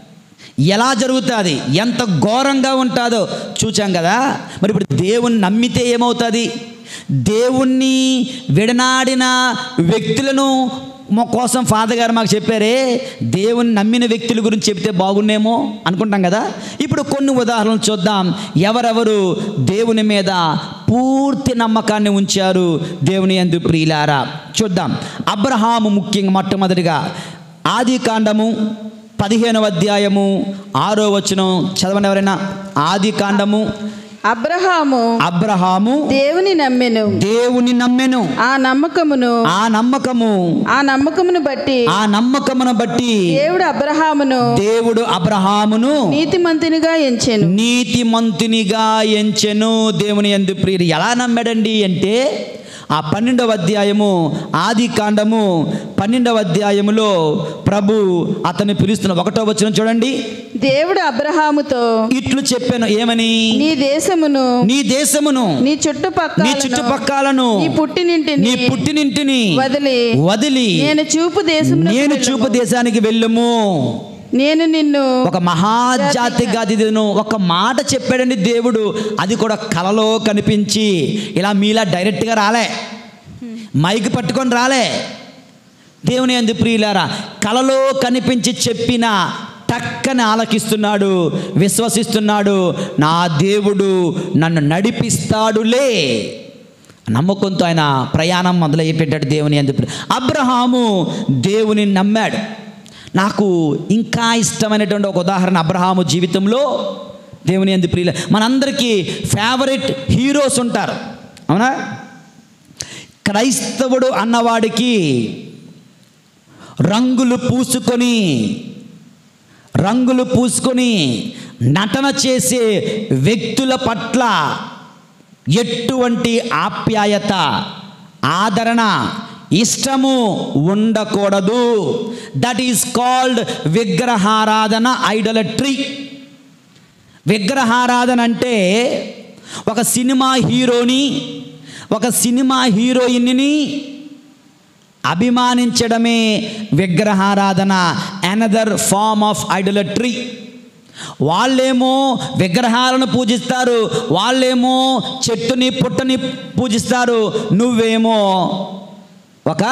ఎలా జరుగుతుంది ఎంత ఘోరంగా ఉంటుందో చూచాం కదా మరి ఇప్పుడు దేవుణ్ణి నమ్మితే ఏమవుతుంది దేవుణ్ణి విడనాడిన వ్యక్తులను మా కోసం ఫాదర్ గారు మాకు చెప్పారే దేవుని నమ్మిన వ్యక్తుల గురించి చెప్తే బాగున్నేమో అనుకుంటాం కదా ఇప్పుడు కొన్ని ఉదాహరణలు చూద్దాం ఎవరెవరు దేవుని మీద పూర్తి నమ్మకాన్ని ఉంచారు దేవుని ఎందు ప్రియులారా చూద్దాం అబ్రహాము ముఖ్యంగా మొట్టమొదటిగా ఆది కాండము పదిహేనవ అధ్యాయము ఆరో వచనం చదవండి ఎవరైనా ఆది కాండము అబ్రహాము అబ్రహాము దేవుని నమ్మెను దేవుని నమ్మెను ఆ నమ్మకమును ఆ నమ్మకము ఆ నమ్మకమును బట్టి ఆ నమ్మకమును బట్టి దేవుడు అబ్రహామును దేవుడు అబ్రహామును నీతిమంతునిగా ఎంచెను నీతిమంతునిగా ఎంచెను దేవుని ఎందు ప్రియుడు ఎలా నమ్మాడండి అంటే ఆ పన్నెండవ అధ్యాయము ఆది కాండము పన్నెండవ అధ్యాయములో ప్రభు అతన్ని పిలుస్తున్న ఒకటో వచ్చిన చూడండి దేవుడు అబ్రహాముతో ఇట్లు చెప్పాను ఏమని నీ దేశమును నీ దేశమును నీ చుట్టుపక్కల నీ చుట్టుపక్కలను నీ పుట్టినింటిని నీ పుట్టినింటిని వదిలి వదిలి నేను చూపు దేశం నేను చూపు దేశానికి వెళ్ళుము నేను నిన్ను ఒక మహాజాతి గదిను ఒక మాట చెప్పాడండి దేవుడు అది కూడా కలలో కనిపించి ఇలా మీలా డైరెక్ట్గా రాలే మైక్ పట్టుకొని రాలే దేవుని ఎందు ప్రియులారా కలలో కనిపించి చెప్పిన టక్కని లెక్కని ఆలకిస్తున్నాడు విశ్వసిస్తున్నాడు నా దేవుడు నన్ను నడిపిస్తాడులే నమ్మకంతో ఆయన ప్రయాణం మొదలుపెట్టాడు దేవుని ఎందుకు అబ్రహాము దేవుని నమ్మాడు నాకు ఇంకా ఇష్టమైనటువంటి ఒక ఉదాహరణ అబ్రహాము జీవితంలో దేవుని ఎందు ప్రియుల మనందరికీ ఫేవరెట్ హీరోస్ ఉంటారు అవునా క్రైస్తవుడు అన్నవాడికి రంగులు పూసుకొని రంగులు పూసుకొని నటన చేసే వ్యక్తుల పట్ల ఎటువంటి ఆప్యాయత ఆదరణ ఇష్టము ఉండకూడదు దట్ ఈస్ కాల్డ్ విగ్రహారాధన ఐడలట్రీ విగ్రహారాధన అంటే ఒక సినిమా హీరోని ఒక సినిమా హీరోయిన్ని అభిమానించడమే విగ్రహారాధన అనదర్ ఫార్మ్ ఆఫ్ ఐడలట్రీ వాళ్ళేమో విగ్రహాలను పూజిస్తారు వాళ్ళేమో చెట్టుని పుట్టని పూజిస్తారు నువ్వేమో ఒక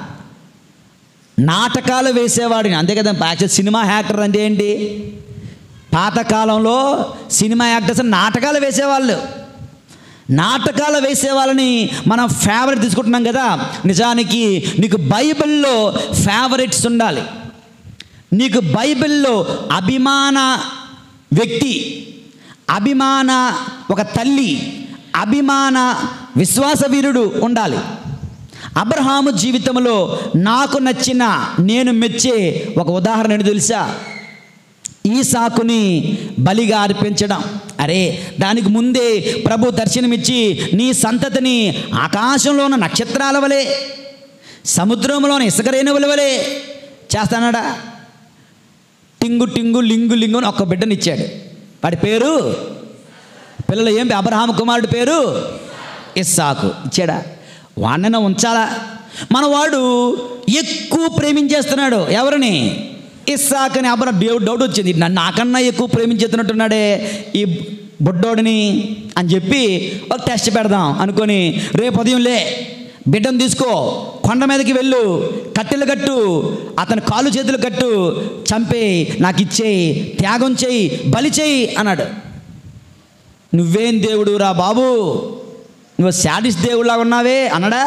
నాటకాలు వేసేవాడిని అంతే కదా యాక్చువల్ సినిమా యాక్టర్ అంటే ఏంటి పాతకాలంలో సినిమా యాక్టర్స్ నాటకాలు వేసేవాళ్ళు నాటకాలు వేసే వాళ్ళని మనం ఫేవరెట్ తీసుకుంటున్నాం కదా నిజానికి నీకు బైబిల్లో ఫేవరెట్స్ ఉండాలి నీకు బైబిల్లో అభిమాన వ్యక్తి అభిమాన ఒక తల్లి అభిమాన విశ్వాసవీరుడు ఉండాలి అబ్రహాము జీవితంలో నాకు నచ్చిన నేను మెచ్చే ఒక ఉదాహరణ ఏంటో తెలుసా ఈసాకుని బలిగా అర్పించడం అరే దానికి ముందే ప్రభు దర్శనమిచ్చి నీ సంతతిని ఆకాశంలో ఉన్న నక్షత్రాల వలె సముద్రంలోని ఇసుక రేణువుల వలె చేస్తానడా టింగు టింగు లింగు లింగు అని ఒక్క బిడ్డనిచ్చాడు వాడి పేరు పిల్లలు ఏం అబ్రహాం కుమారుడి పేరు ఇస్సాకు ఇచ్చాడా వాడినైనా ఉంచాలా మన వాడు ఎక్కువ ప్రేమించేస్తున్నాడు ఎవరిని ఇస్సాకని అబ్ర దేవుడు డౌట్ వచ్చింది నన్ను నాకన్నా ఎక్కువ ప్రేమించేస్తున్నట్టున్నాడే ఈ బుడ్డోడిని అని చెప్పి ఒక టెస్ట్ పెడదాం అనుకొని రేపు ఉదయం లే బిడ్డను తీసుకో కొండ మీదకి వెళ్ళు కట్టెలు కట్టు అతని కాలు చేతులు కట్టు చంపేయి నాకు ఇచ్చేయి త్యాగం చేయి బలి చేయి అన్నాడు నువ్వేం దేవుడు రా బాబు నువ్వు శాడిస్ దేవుడిలా ఉన్నావే అన్నాడా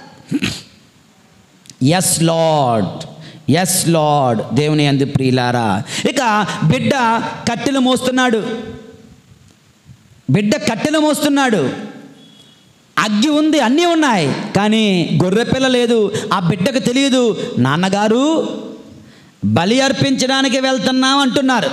ఎస్ లార్డ్ ఎస్ లార్డ్ దేవుని అంది ప్రియులారా ఇక బిడ్డ కట్టెలు మోస్తున్నాడు బిడ్డ కట్టెలు మోస్తున్నాడు అగ్గి ఉంది అన్నీ ఉన్నాయి కానీ గొర్రెపిల్ల లేదు ఆ బిడ్డకు తెలియదు నాన్నగారు బలి అర్పించడానికి వెళ్తున్నాం అంటున్నారు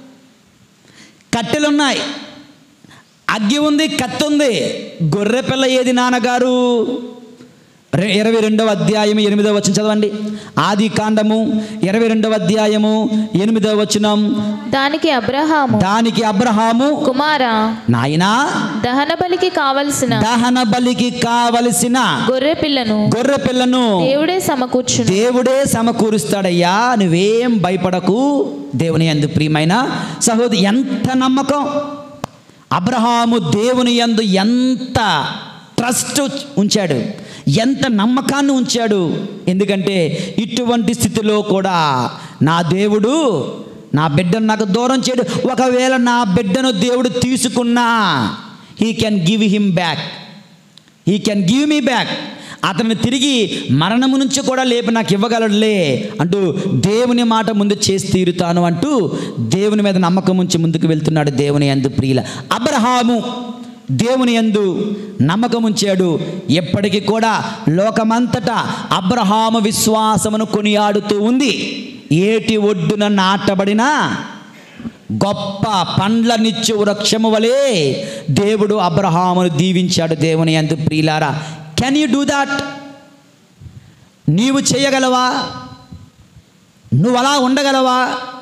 కట్టెలున్నాయి అగ్గి ఉంది కత్తి ఉంది గొర్రెపిల్ల ఏది నాన్నగారు రె- ఇరవై రెండవ అధ్యాయం ఎనిమిదవ వచనం చదవండి ఆది కాండము ఇరవై రెండవ అధ్యాయము ఎనిమిదవ వచనం దానికి అబ్రహాము దానికి అబ్రహాము కుమారా నాయనా దహన బలికి కావలసిన దహన బలికి కావలసిన గొర్రె పిల్లను గొర్రె పిల్లను దేవుడే సమకూర్చును దేవుడే సమకూరుస్తాడయ్యా నువ్వేం భయపడకు దేవుని యందు ప్రియమైన సహోదరి ఎంత నమ్మకం అబ్రహాము దేవుని యందు ఎంత ట్రస్ట్ ఉంచాడు ఎంత నమ్మకాన్ని ఉంచాడు ఎందుకంటే ఇటువంటి స్థితిలో కూడా నా దేవుడు నా బిడ్డను నాకు దూరం చేయడు ఒకవేళ నా బిడ్డను దేవుడు తీసుకున్నా he can give him back he can give me back అతన్ని తిరిగి మరణము నుంచి కూడా లేపి నాకు ఇవ్వగలడులే అంటూ దేవుని మాట ముందు చేసి తీరుతాను అంటూ దేవుని మీద నమ్మకం ఉంచి ముందుకు వెళ్తున్నాడు దేవుని యందు ప్రియుల అబ్రహాము దేవుని యందు నమ్మకం ఉంచాడు ఎప్పటికీ కూడా లోకమంతటా అబ్రహాము విశ్వాసమును కొనియాడుతూ ఉంది ఏటి ఒడ్డున నాటబడిన గొప్ప పండ్లనిచ్చు వృక్షము వలె దేవుడు అబ్రహామును దీవించాడు దేవుని అందు ప్రియులారా కెన్ యూ డూ దాట్ నీవు చేయగలవా నువ్వు అలా ఉండగలవా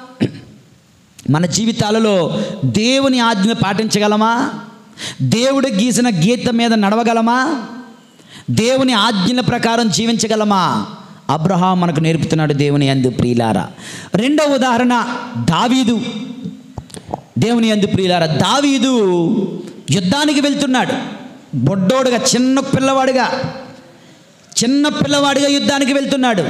మన జీవితాలలో దేవుని ఆజ్ఞ పాటించగలమా దేవుడు గీసిన గీత మీద నడవగలమా దేవుని ఆజ్ఞల ప్రకారం జీవించగలమా అబ్రహాం మనకు నేర్పుతున్నాడు దేవుని అందు ప్రియులారా రెండవ ఉదాహరణ దావీదు దేవుని అందు ప్రియులారా దావీదు యుద్ధానికి వెళ్తున్నాడు బొడ్డోడుగా చిన్న పిల్లవాడిగా చిన్న పిల్లవాడిగా యుద్ధానికి వెళ్తున్నాడు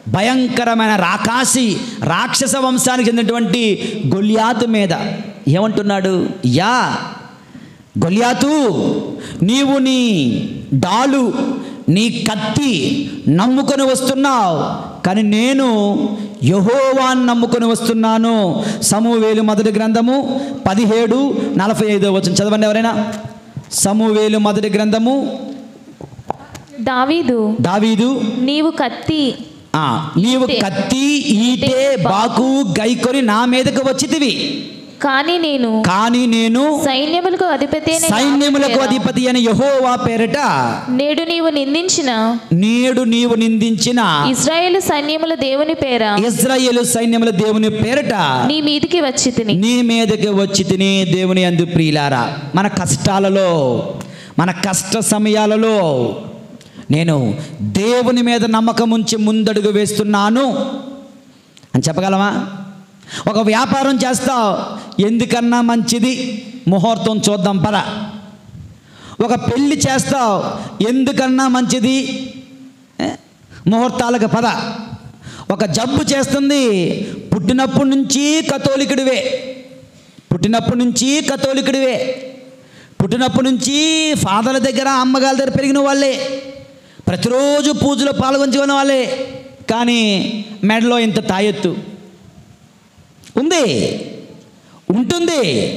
భయంకరమైన రాకాసి రాక్షస వంశానికి చెందినటువంటి గొల్యాతు మీద ఏమంటున్నాడు యా గొల్యాతు నీవు నీ డాలు నీ కత్తి నమ్ముకొని వస్తున్నావు కానీ నేను యహోవాన్ నమ్ముకొని వస్తున్నాను సమూవేలు మొదటి గ్రంథము పదిహేడు నలభై ఐదో వచ్చిన చదవండి ఎవరైనా సమూవేలు మొదటి గ్రంథము దావీదు దావీదు నీవు కత్తి ఆ, నీవు కత్తి ఈటే బాకు గైకొని నా మీదకు వచ్చితివి కానీ నేను కానీ నేను సైన్యములకు అధిపతి సైన్యములకు అధిపతి అని యహోవా పేరట నేడు నీవు నిందించిన నేడు నీవు నిందించిన ఇజ్రాయేలు సైన్యముల దేవుని పేర ఇజ్రాయేలు సైన్యముల దేవుని పేరట నీ మీదికి వచ్చి తిని నీ మీదకి వచ్చి తిని దేవుని అందు ప్రియులారా మన కష్టాలలో మన కష్ట సమయాలలో నేను దేవుని మీద నమ్మకం ఉంచి ముందడుగు వేస్తున్నాను అని చెప్పగలమా ఒక వ్యాపారం చేస్తావు ఎందుకన్నా మంచిది ముహూర్తం చూద్దాం పద ఒక పెళ్ళి చేస్తావు ఎందుకన్నా మంచిది ఏ? ముహూర్తాలకు పద ఒక జబ్బు చేస్తుంది పుట్టినప్పటి నుంచి కథోలికుడివే పుట్టినప్పటి నుంచి కథోలికుడివే పుట్టినప్పటి నుంచి ఫాదర్ల దగ్గర అమ్మగారి దగ్గర పెరిగిన వాళ్ళే ప్రతిరోజు పూజలో పాల్గొంచుకున్న వాళ్ళే కానీ మెడలో ఇంత తాయెత్తు ఉంది ఉంటుంది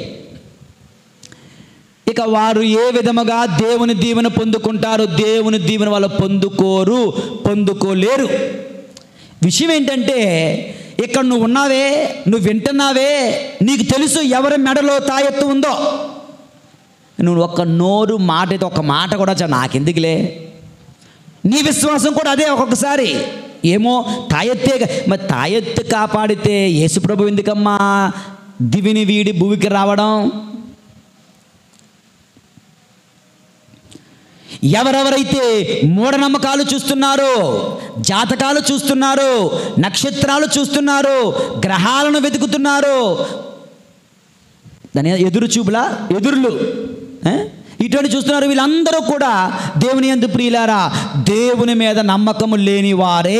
ఇక వారు ఏ విధముగా దేవుని దీవెన పొందుకుంటారు దేవుని దీవెన వాళ్ళు పొందుకోరు పొందుకోలేరు విషయం ఏంటంటే ఇక్కడ నువ్వు ఉన్నావే నువ్వు వింటున్నావే నీకు తెలుసు ఎవరి మెడలో తాయెత్తు ఉందో నువ్వు ఒక్క నోరు మాట అయితే ఒక మాట కూడా చా నాకెందుకులే నీ విశ్వాసం కూడా అదే ఒక్కొక్కసారి ఏమో తాయెత్తే గా- మరి తాయెత్తు కాపాడితే యేసుప్రభు ఎందుకమ్మా దివిని వీడి భూమికి రావడం ఎవరెవరైతే మూఢనమ్మకాలు చూస్తున్నారో జాతకాలు చూస్తున్నారో నక్షత్రాలు చూస్తున్నారో గ్రహాలను వెతుకుతున్నారో దాని ఎదురు చూపులా ఎదురులు ఏ? ఇటువంటి చూస్తున్నారు వీళ్ళందరూ కూడా దేవుని ఎందు ప్రియులారా దేవుని మీద నమ్మకము లేని వారే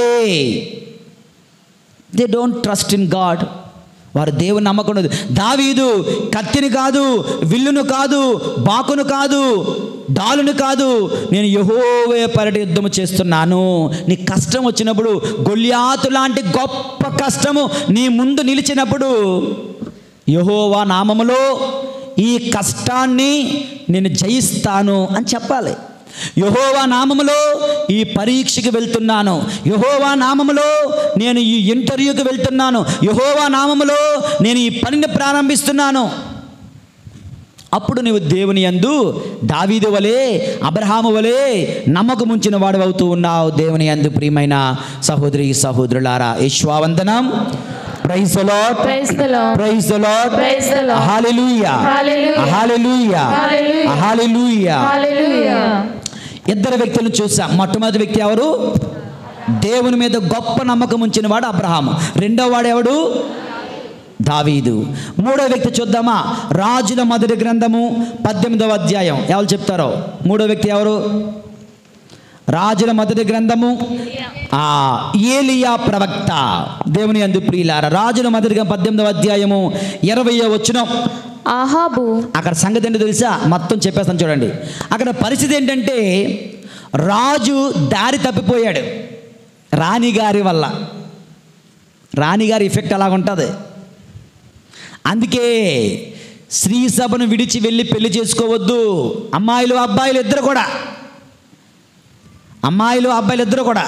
they don't trust in God వారు దేవుని నమ్మకం ఉండదు దావీదు కత్తిని కాదు విల్లును కాదు బాకును కాదు డాలును కాదు నేను యహోవే పరటి యుద్ధము చేస్తున్నాను నీ కష్టం వచ్చినప్పుడు గొల్యాతు లాంటి గొప్ప కష్టము నీ ముందు నిలిచినప్పుడు యహోవా నామములో ఈ కష్టాన్ని నేను జయిస్తాను అని చెప్పాలి యహోవా నామములో ఈ పరీక్షకి వెళ్తున్నాను యహోవా నామములో నేను ఈ ఇంటర్వ్యూకి వెళ్తున్నాను యహోవా నామములో నేను ఈ పనిని ప్రారంభిస్తున్నాను అప్పుడు నీవు దేవుని యందు దావీదు వలె అబ్రహాము వలె నమ్మకముంచిన వాడు అవుతూ ఉన్నావు దేవుని యందు ప్రియమైన సహోదరి సహోదరులారా యశ్వావందనం praise the lord Praise the Lord. Praise the lord Praise the Lord. Hallelujah Hallelujah. Hallelujah Hallelujah. Hallelujah Hallelujah. ఇద్దరు వ్యక్తులను చూసాం మొట్టమొదటి వ్యక్తి ఎవరు దేవుని మీద గొప్ప నమ్మకం ఉంచిన వాడు అబ్రహాము రెండో వాడు ఎవడు దావీదు మూడో వ్యక్తి చూద్దామా రాజుల మొదటి గ్రంథము పద్దెనిమిదవ అధ్యాయం ఎవరు చెప్తారో మూడో వ్యక్తి ఎవరు రాజుల మొదటి గ్రంథము ఆ ఏలియా ప్రవక్త దేవుని అందు ప్రియులార రాజుల మొదటి గ్రంథం పద్దెనిమిదవ అధ్యాయము ఇరవయో వచ్చిన ఆహాబు అక్కడ సంగతి ఏంటో తెలుసా మొత్తం చెప్పేస్తాను చూడండి అక్కడ పరిస్థితి ఏంటంటే రాజు దారి తప్పిపోయాడు రాణిగారి వల్ల రాణిగారి ఎఫెక్ట్ అలాగ ఉంటుంది అందుకే స్త్రీ సభను విడిచి వెళ్ళి పెళ్లి చేసుకోవద్దు అమ్మాయిలు అబ్బాయిలు ఇద్దరు కూడా అమ్మాయిలు అబ్బాయిలు ఇద్దరు కూడా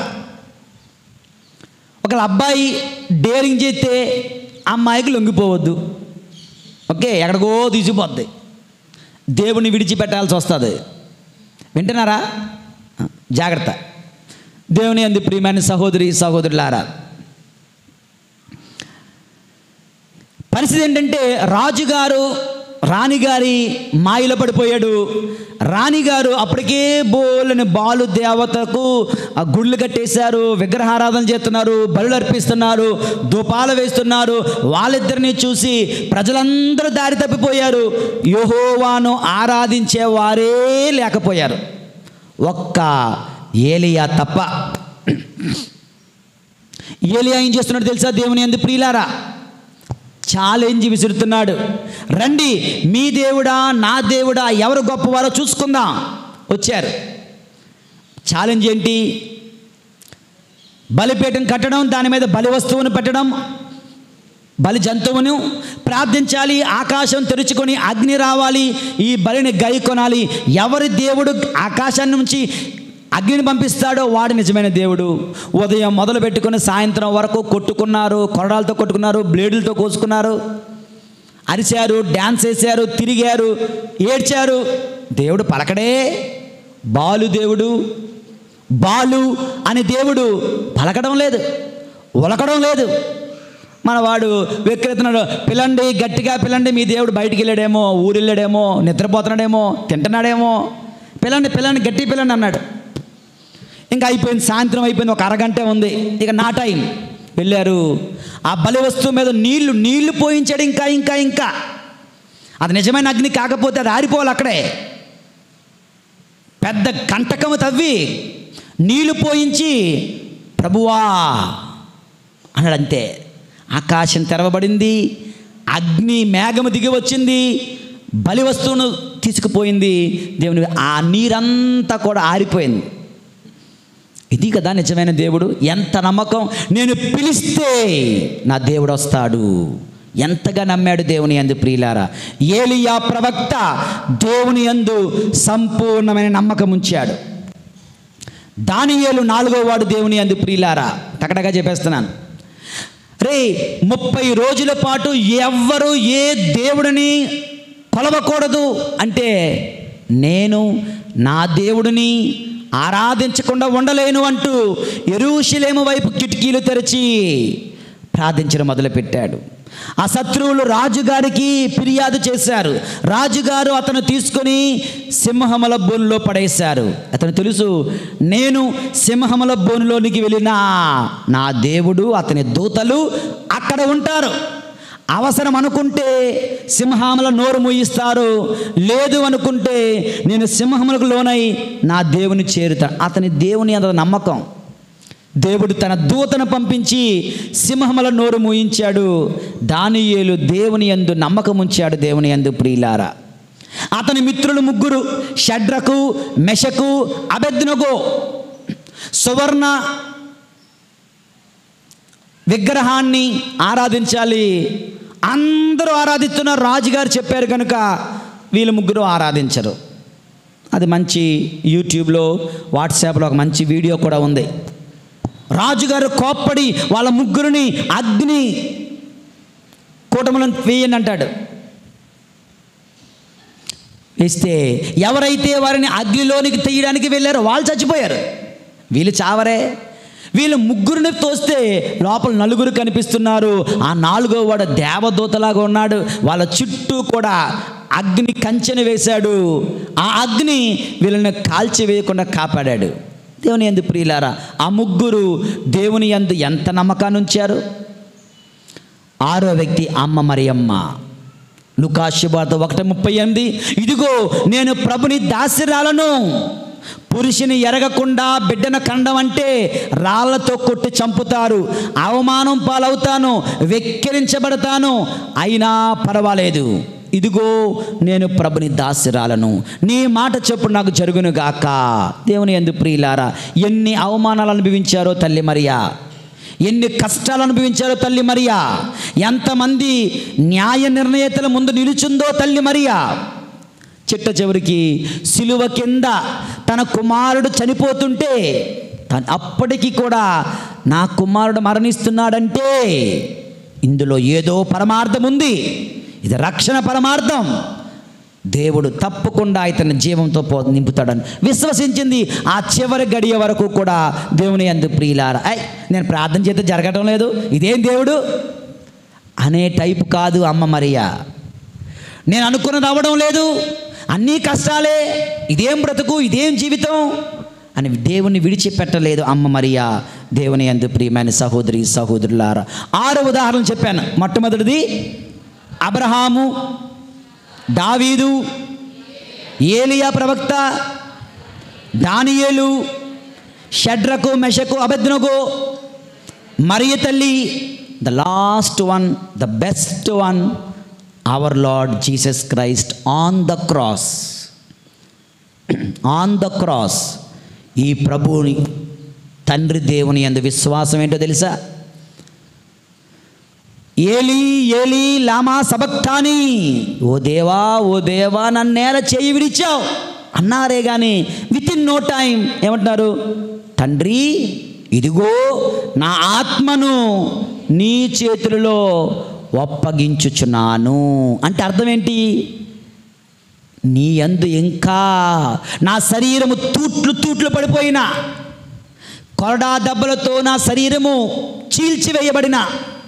ఒకళ్ళ అబ్బాయి డేరింగ్ చేస్తే అమ్మాయికి లొంగిపోవద్దు ఓకే ఎక్కడికో తీసిపోద్ది దేవుని విడిచిపెట్టాల్సి వస్తుంది వింటున్నారా ఆ, జాగ్రత్త దేవుని అంది ప్రియమైన సహోదరి సహోదరులారా పరిస్థితి ఏంటంటే రాజుగారు రాణిగారి మాయలో పడిపోయాడు రాణిగారు అప్పటికే బోలని బాలు దేవతకు ఆ గుళ్ళు కట్టేశారు విగ్రహారాధన చేస్తున్నారు బలులు అర్పిస్తున్నారు ధూపాలు వేస్తున్నారు వాళ్ళిద్దరిని చూసి ప్రజలందరూ దారి తప్పిపోయారు యహోవాను ఆరాధించే వారే లేకపోయారు ఒక్క ఏలియా తప్ప ఏలియా ఏం చేస్తున్నాడు తెలుసా దేవుని ఎందు ప్రియులారా ఛాలెంజ్ విసురుతున్నాడు రండి మీ దేవుడా నా దేవుడా ఎవరు గొప్పవారో చూసుకుందాం వచ్చారు ఛాలెంజ్ ఏంటి బలిపీఠం కట్టడం దాని మీద బలి వస్తువును పెట్టడం బలి జంతువును ప్రార్థించాలి ఆకాశం తెరుచుకొని అగ్ని రావాలి ఈ బలిని గై కొనాలి ఎవరి దేవుడు ఆకాశాన్ని నుంచి అగ్నిని పంపిస్తాడో వాడు నిజమైన దేవుడు ఉదయం మొదలు పెట్టుకుని సాయంత్రం వరకు కొట్టుకున్నారు కొరడాలతో కొట్టుకున్నారు బ్లేడులతో కోసుకున్నారు అరిచారు డ్యాన్స్ వేశారు తిరిగారు ఏడ్చారు దేవుడు పలకడే బాలు దేవుడు బాలు అని దేవుడు పలకడం లేదు ఉలకడం లేదు మనవాడు వెక్కెత్తున్నాడు పిల్లండి గట్టిగా పిల్లండి మీ దేవుడు బయటికి వెళ్ళాడేమో ఊరు వెళ్ళాడేమో నిద్రపోతున్నాడేమో తింటున్నాడేమో పిల్లండి పిల్లండి గట్టి పిల్లండి అన్నాడు ఇంకా అయిపోయింది సాయంత్రం అయిపోయింది ఒక అరగంటే ఉంది ఇక నా టైం వెళ్ళారు ఆ బలి వస్తువు మీద నీళ్లు నీళ్లు పోయించాడు ఇంకా ఇంకా ఇంకా అది నిజమైన అగ్ని కాకపోతే అది ఆరిపోవాలి అక్కడే పెద్ద కంటకము తవ్వి నీళ్లు పోయించి ప్రభువా అన్నాడు అంతే ఆకాశం తెరవబడింది అగ్ని మేఘము దిగి వచ్చింది బలి వస్తువును తీసుకుపోయింది దేవుని ఆ నీరంతా కూడా ఆరిపోయింది ఇది కదా నిజమైన దేవుడు ఎంత నమ్మకం నేను పిలిస్తే నా దేవుడు వస్తాడు ఎంతగా నమ్మాడు దేవుని యందు ప్రియులారా ఏలియా ప్రవక్త దేవుని యందు సంపూర్ణమైన నమ్మకం ఉంచాడు దానియేలు నాలుగో వాడు దేవుని యందు ప్రియులారా టకటగా చెప్పేస్తున్నాను రే ముప్పై రోజుల పాటు ఎవ్వరు ఏ దేవుడిని కొలవకూడదు అంటే నేను నా దేవుడిని ఆరాధించకుండా ఉండలేను అంటూ ఎరుషలేము వైపు కిటికీలు తెరిచి ప్రార్థించడం మొదలుపెట్టాడు ఆ శత్రువులు రాజుగారికి ఫిర్యాదు చేశారు రాజుగారు అతను తీసుకొని సింహముల బోనులో పడేశారు అతను తెలుసు నేను సింహముల బోనులోనికి వెళ్ళినా నా దేవుడు అతని దూతలు అక్కడ ఉంటారు అవసరం అనుకుంటే సింహముల నోరు మూయిస్తారు లేదు అనుకుంటే నేను సింహములకు లోనై నా దేవుని చేరుతాను అతని దేవుని అంత నమ్మకం దేవుడు తన దూతను పంపించి సింహముల నోరు మూయించాడు దానియేలు దేవుని యందు నమ్మకం ఉంచాడు దేవుని యందు ప్రియులారా అతని మిత్రులు ముగ్గురు షడ్రకు మెషకు అబెద్నగో సువర్ణ విగ్రహాన్ని ఆరాధించాలి అందరూ ఆరాధిస్తున్నారు రాజుగారు చెప్పారు కనుక వీళ్ళు ముగ్గురు ఆరాధించరు అది మంచి యూట్యూబ్లో వాట్సాప్లో ఒక మంచి వీడియో కూడా ఉంది రాజుగారు కోప్పడి వాళ్ళ ముగ్గురిని అగ్ని కూటములను వేయండి అంటాడు వేస్తే ఎవరైతే వారిని అగ్నిలోనికి తీయడానికి వెళ్ళారో వాళ్ళు చచ్చిపోయారు వీళ్ళు చావరే వీళ్ళు ముగ్గురిని తోస్తే లోపల నలుగురు కనిపిస్తున్నారు ఆ నాలుగో వాడు దేవదూతలాగా ఉన్నాడు వాళ్ళ చుట్టూ కూడా అగ్ని కంచెను వేశాడు ఆ అగ్ని వీళ్ళని కాల్చివేయకుండా కాపాడాడు దేవుని ఎందు ప్రియులారా ఆ ముగ్గురు దేవుని యందు ఎంత నమ్మకాన్ని ఉంచారు ఆరో వ్యక్తి అమ్మ మరియమ్మ లుకాశుభార్త ఒకటి ముప్పై ఎనిమిది ఇదిగో నేను ప్రభుని దాసిరాలను పురుషుని ఎరగకుండా బిడ్డను కండం అంటే రాళ్లతో కొట్టి చంపుతారు అవమానం పాలవుతాను వెక్కిరించబడతాను అయినా పర్వాలేదు ఇదిగో నేను ప్రభుని దాసిరాలను నీ మాట చెప్పు నాకు జరుగును గాక దేవుని ఎందు ప్రియులారా ఎన్ని అవమానాలు అనుభవించారో తల్లి మరియా ఎన్ని కష్టాలు అనుభవించారో తల్లి మరియా ఎంతమంది న్యాయ నిర్ణేతల ముందు నిలుచుందో తల్లి మరియా చిట్ట చివరికి సిలువ కింద తన కుమారుడు చనిపోతుంటే తను అప్పటికి కూడా నా కుమారుడు మరణిస్తున్నాడంటే ఇందులో ఏదో పరమార్థం ఉంది ఇది రక్షణ పరమార్థం దేవుడు తప్పకుండా ఇతని జీవంతో పో నింపుతాడని విశ్వసించింది ఆ చివరి గడియ వరకు కూడా దేవుని అందు ప్రియులారా ఐ నేను ప్రార్థన చేస్తే జరగటం లేదు ఇదేం దేవుడు అనే టైపు కాదు అమ్మ మరియా నేను అనుకున్నది అవ్వడం లేదు అన్నీ కష్టాలే ఇదేం బ్రతుకు ఇదేం జీవితం అని దేవుని విడిచిపెట్టలేదు అమ్మ మరియా దేవుని అందు ప్రియమైన సహోదరి సహోదరులారా ఆరు ఉదాహరణలు చెప్పాను మొట్టమొదటిది అబ్రహాము దావీదు ఏలియా ప్రవక్త దానియేలు షడ్రకు మెషకు అబెద్నకు మరియ తల్లి the last one the best one our Lord Jesus Christ on the cross on the cross ఈ ప్రభువుని తండ్రి దేవుని అందు విశ్వాసం ఏంటో తెలుసా ఏలి ఏలి లామా సబక్తాని ఓ దేవా ఓ దేవా నన్నేల చేయి విడిచావు అన్నారే కానీ విత్ ఇన్ నో టైం ఏమంటున్నారు తండ్రి ఇదిగో నా ఆత్మను నీ చేతులలో ఒప్పగించుచున్నాను అంటే అర్థం ఏంటి నీ అందు ఇంకా నా శరీరము తూట్లు తూట్లు పడిపోయిన కొరడా దెబ్బలతో నా శరీరము చీల్చివేయబడిన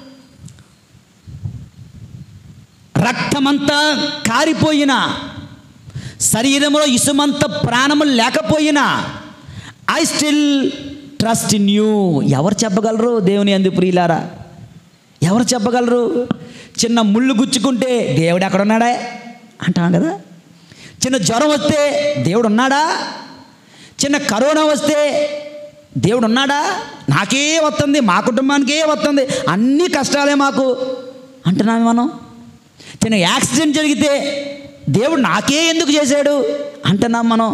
రక్తమంతా కారిపోయిన శరీరంలో ఇసుమంత ప్రాణము లేకపోయినా I still trust in you ఎవరు చెప్పగలరు దేవుని అందు ప్రియులారా ఎవరు చెప్పగలరు చిన్న ముళ్ళు గుచ్చుకుంటే దేవుడు ఎక్కడ ఉన్నాడా అంటాం కదా చిన్న జ్వరం వస్తే దేవుడు ఉన్నాడా చిన్న కరోనా వస్తే దేవుడు ఉన్నాడా నాకే వస్తుంది మా కుటుంబానికే వస్తుంది అన్ని కష్టాలే మాకు అంటున్నాము మనం చిన్న యాక్సిడెంట్ జరిగితే దేవుడు నాకే ఎందుకు చేశాడు అంటున్నాం మనం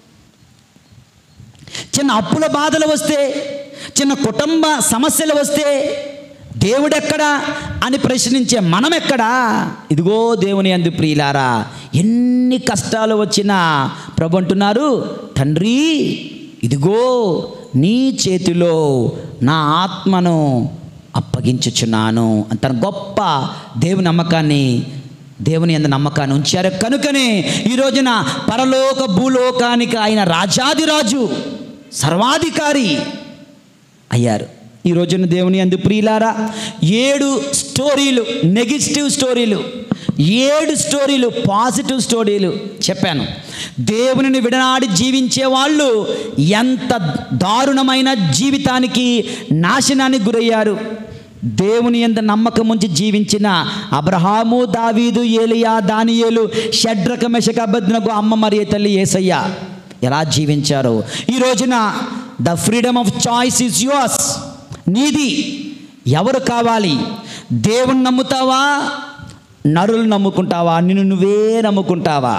చిన్న అప్పుల బాధలు వస్తే చిన్న కుటుంబ సమస్యలు వస్తే దేవుడెక్కడా అని ప్రశ్నించే మనం ఎక్కడా ఇదిగో దేవుని అందు ప్రియులారా ఎన్ని కష్టాలు వచ్చినా ప్రభు అంటున్నారు తండ్రి ఇదిగో నీ చేతిలో నా ఆత్మను అప్పగించుచున్నాను తన గొప్ప దేవుని నమ్మకాన్ని దేవుని అందు నమ్మకాన్ని ఉంచారు కనుకనే ఈ రోజున పరలోక భూలోకానికి ఆయన రాజాదిరాజు సర్వాధికారి అయ్యారు ఈ రోజున దేవుని అందు ప్రియులారా ఏడు స్టోరీలు నెగిటివ్ స్టోరీలు ఏడు స్టోరీలు పాజిటివ్ స్టోరీలు చెప్పాను దేవునిని విడనాడి జీవించే వాళ్ళు ఎంత దారుణమైన జీవితానికి నాశనానికి గురయ్యారు దేవుని ఎంత నమ్మకం ఉంచి జీవించిన అబ్రహాము దావీదు ఏలియా దానియేలు షడ్రక మెషక అభద్నకు అమ్మ మరియ తల్లి ఏసయ్య ఎలా జీవించారు ఈ రోజున the freedom of choice is yours నీది ఎవరు కావాలి దేవుని నమ్ముతావా నరులు నమ్ముకుంటావా నిన్ను నువ్వే నమ్ముకుంటావా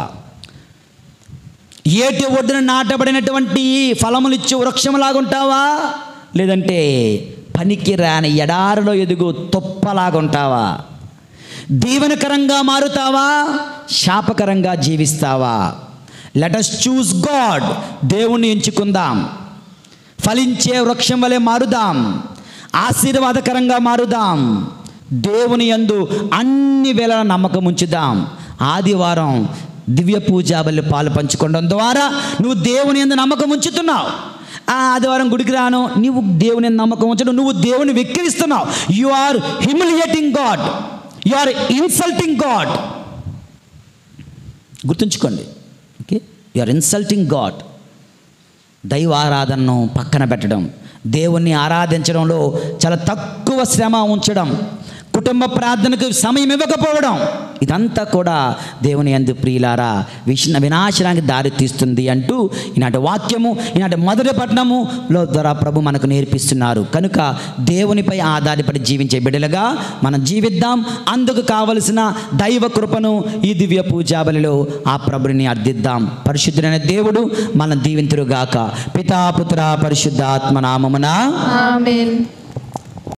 ఏటి ఒడ్డున నాటబడినటువంటి ఫలములిచ్చు వృక్షములాగుంటావా లేదంటే పనికి రాని ఎడారిలో ఎదుగు తుప్పలాగుంటావా దీవెనకరంగా మారుతావా శాపకరంగా జీవిస్తావా లెటస్ చూస్ గాడ్ దేవుణ్ణి ఎంచుకుందాం ఫలించే వృక్షం వలె మారుదాం ఆశీర్వాదకరంగా మారుదాం దేవుని యందు అన్ని వేళల నమ్మకం ఉంచుదాం ఆదివారం దివ్య పూజాబలి పాలు పంచుకోవడం ద్వారా నువ్వు దేవుని యందు నమ్మకం ఉంచుతున్నావు ఆ ఆదివారం గుడికి రాను నువ్వు దేవుని యందు నమ్మకం ఉంచడం నువ్వు దేవుని వెక్కిరిస్తున్నావు you are humiliating God you are insulting God గుర్తుంచుకోండి okay you are insulting God దైవ ఆరాధనను పక్కన పెట్టడం దేవుణ్ణి ఆరాధించడంలో చాలా తక్కువ శ్రమ ఉంచడం కుటుంబ ప్రార్థనకు సమయం ఇవ్వకపోవడం ఇదంతా కూడా దేవుని అందు ప్రియులారా విష్ణ వినాశనానికి దారి తీస్తుంది అంటూ ఈనాటి వాక్యము ఈనాటి మొదటి పట్టణములో ద్వారా ప్రభు మనకు నేర్పిస్తున్నారు కనుక దేవునిపై ఆధారపడి జీవించే బిడ్డలుగా మనం జీవిద్దాం అందుకు కావలసిన దైవ కృపను ఈ దివ్య పూజాబలిలో ఆ ప్రభుని అర్థిద్దాం పరిశుద్ధుడైన దేవుడు మనం దీవింతురుగాక పితాపుత్ర పరిశుద్ధ ఆత్మనామమున ఆమేన్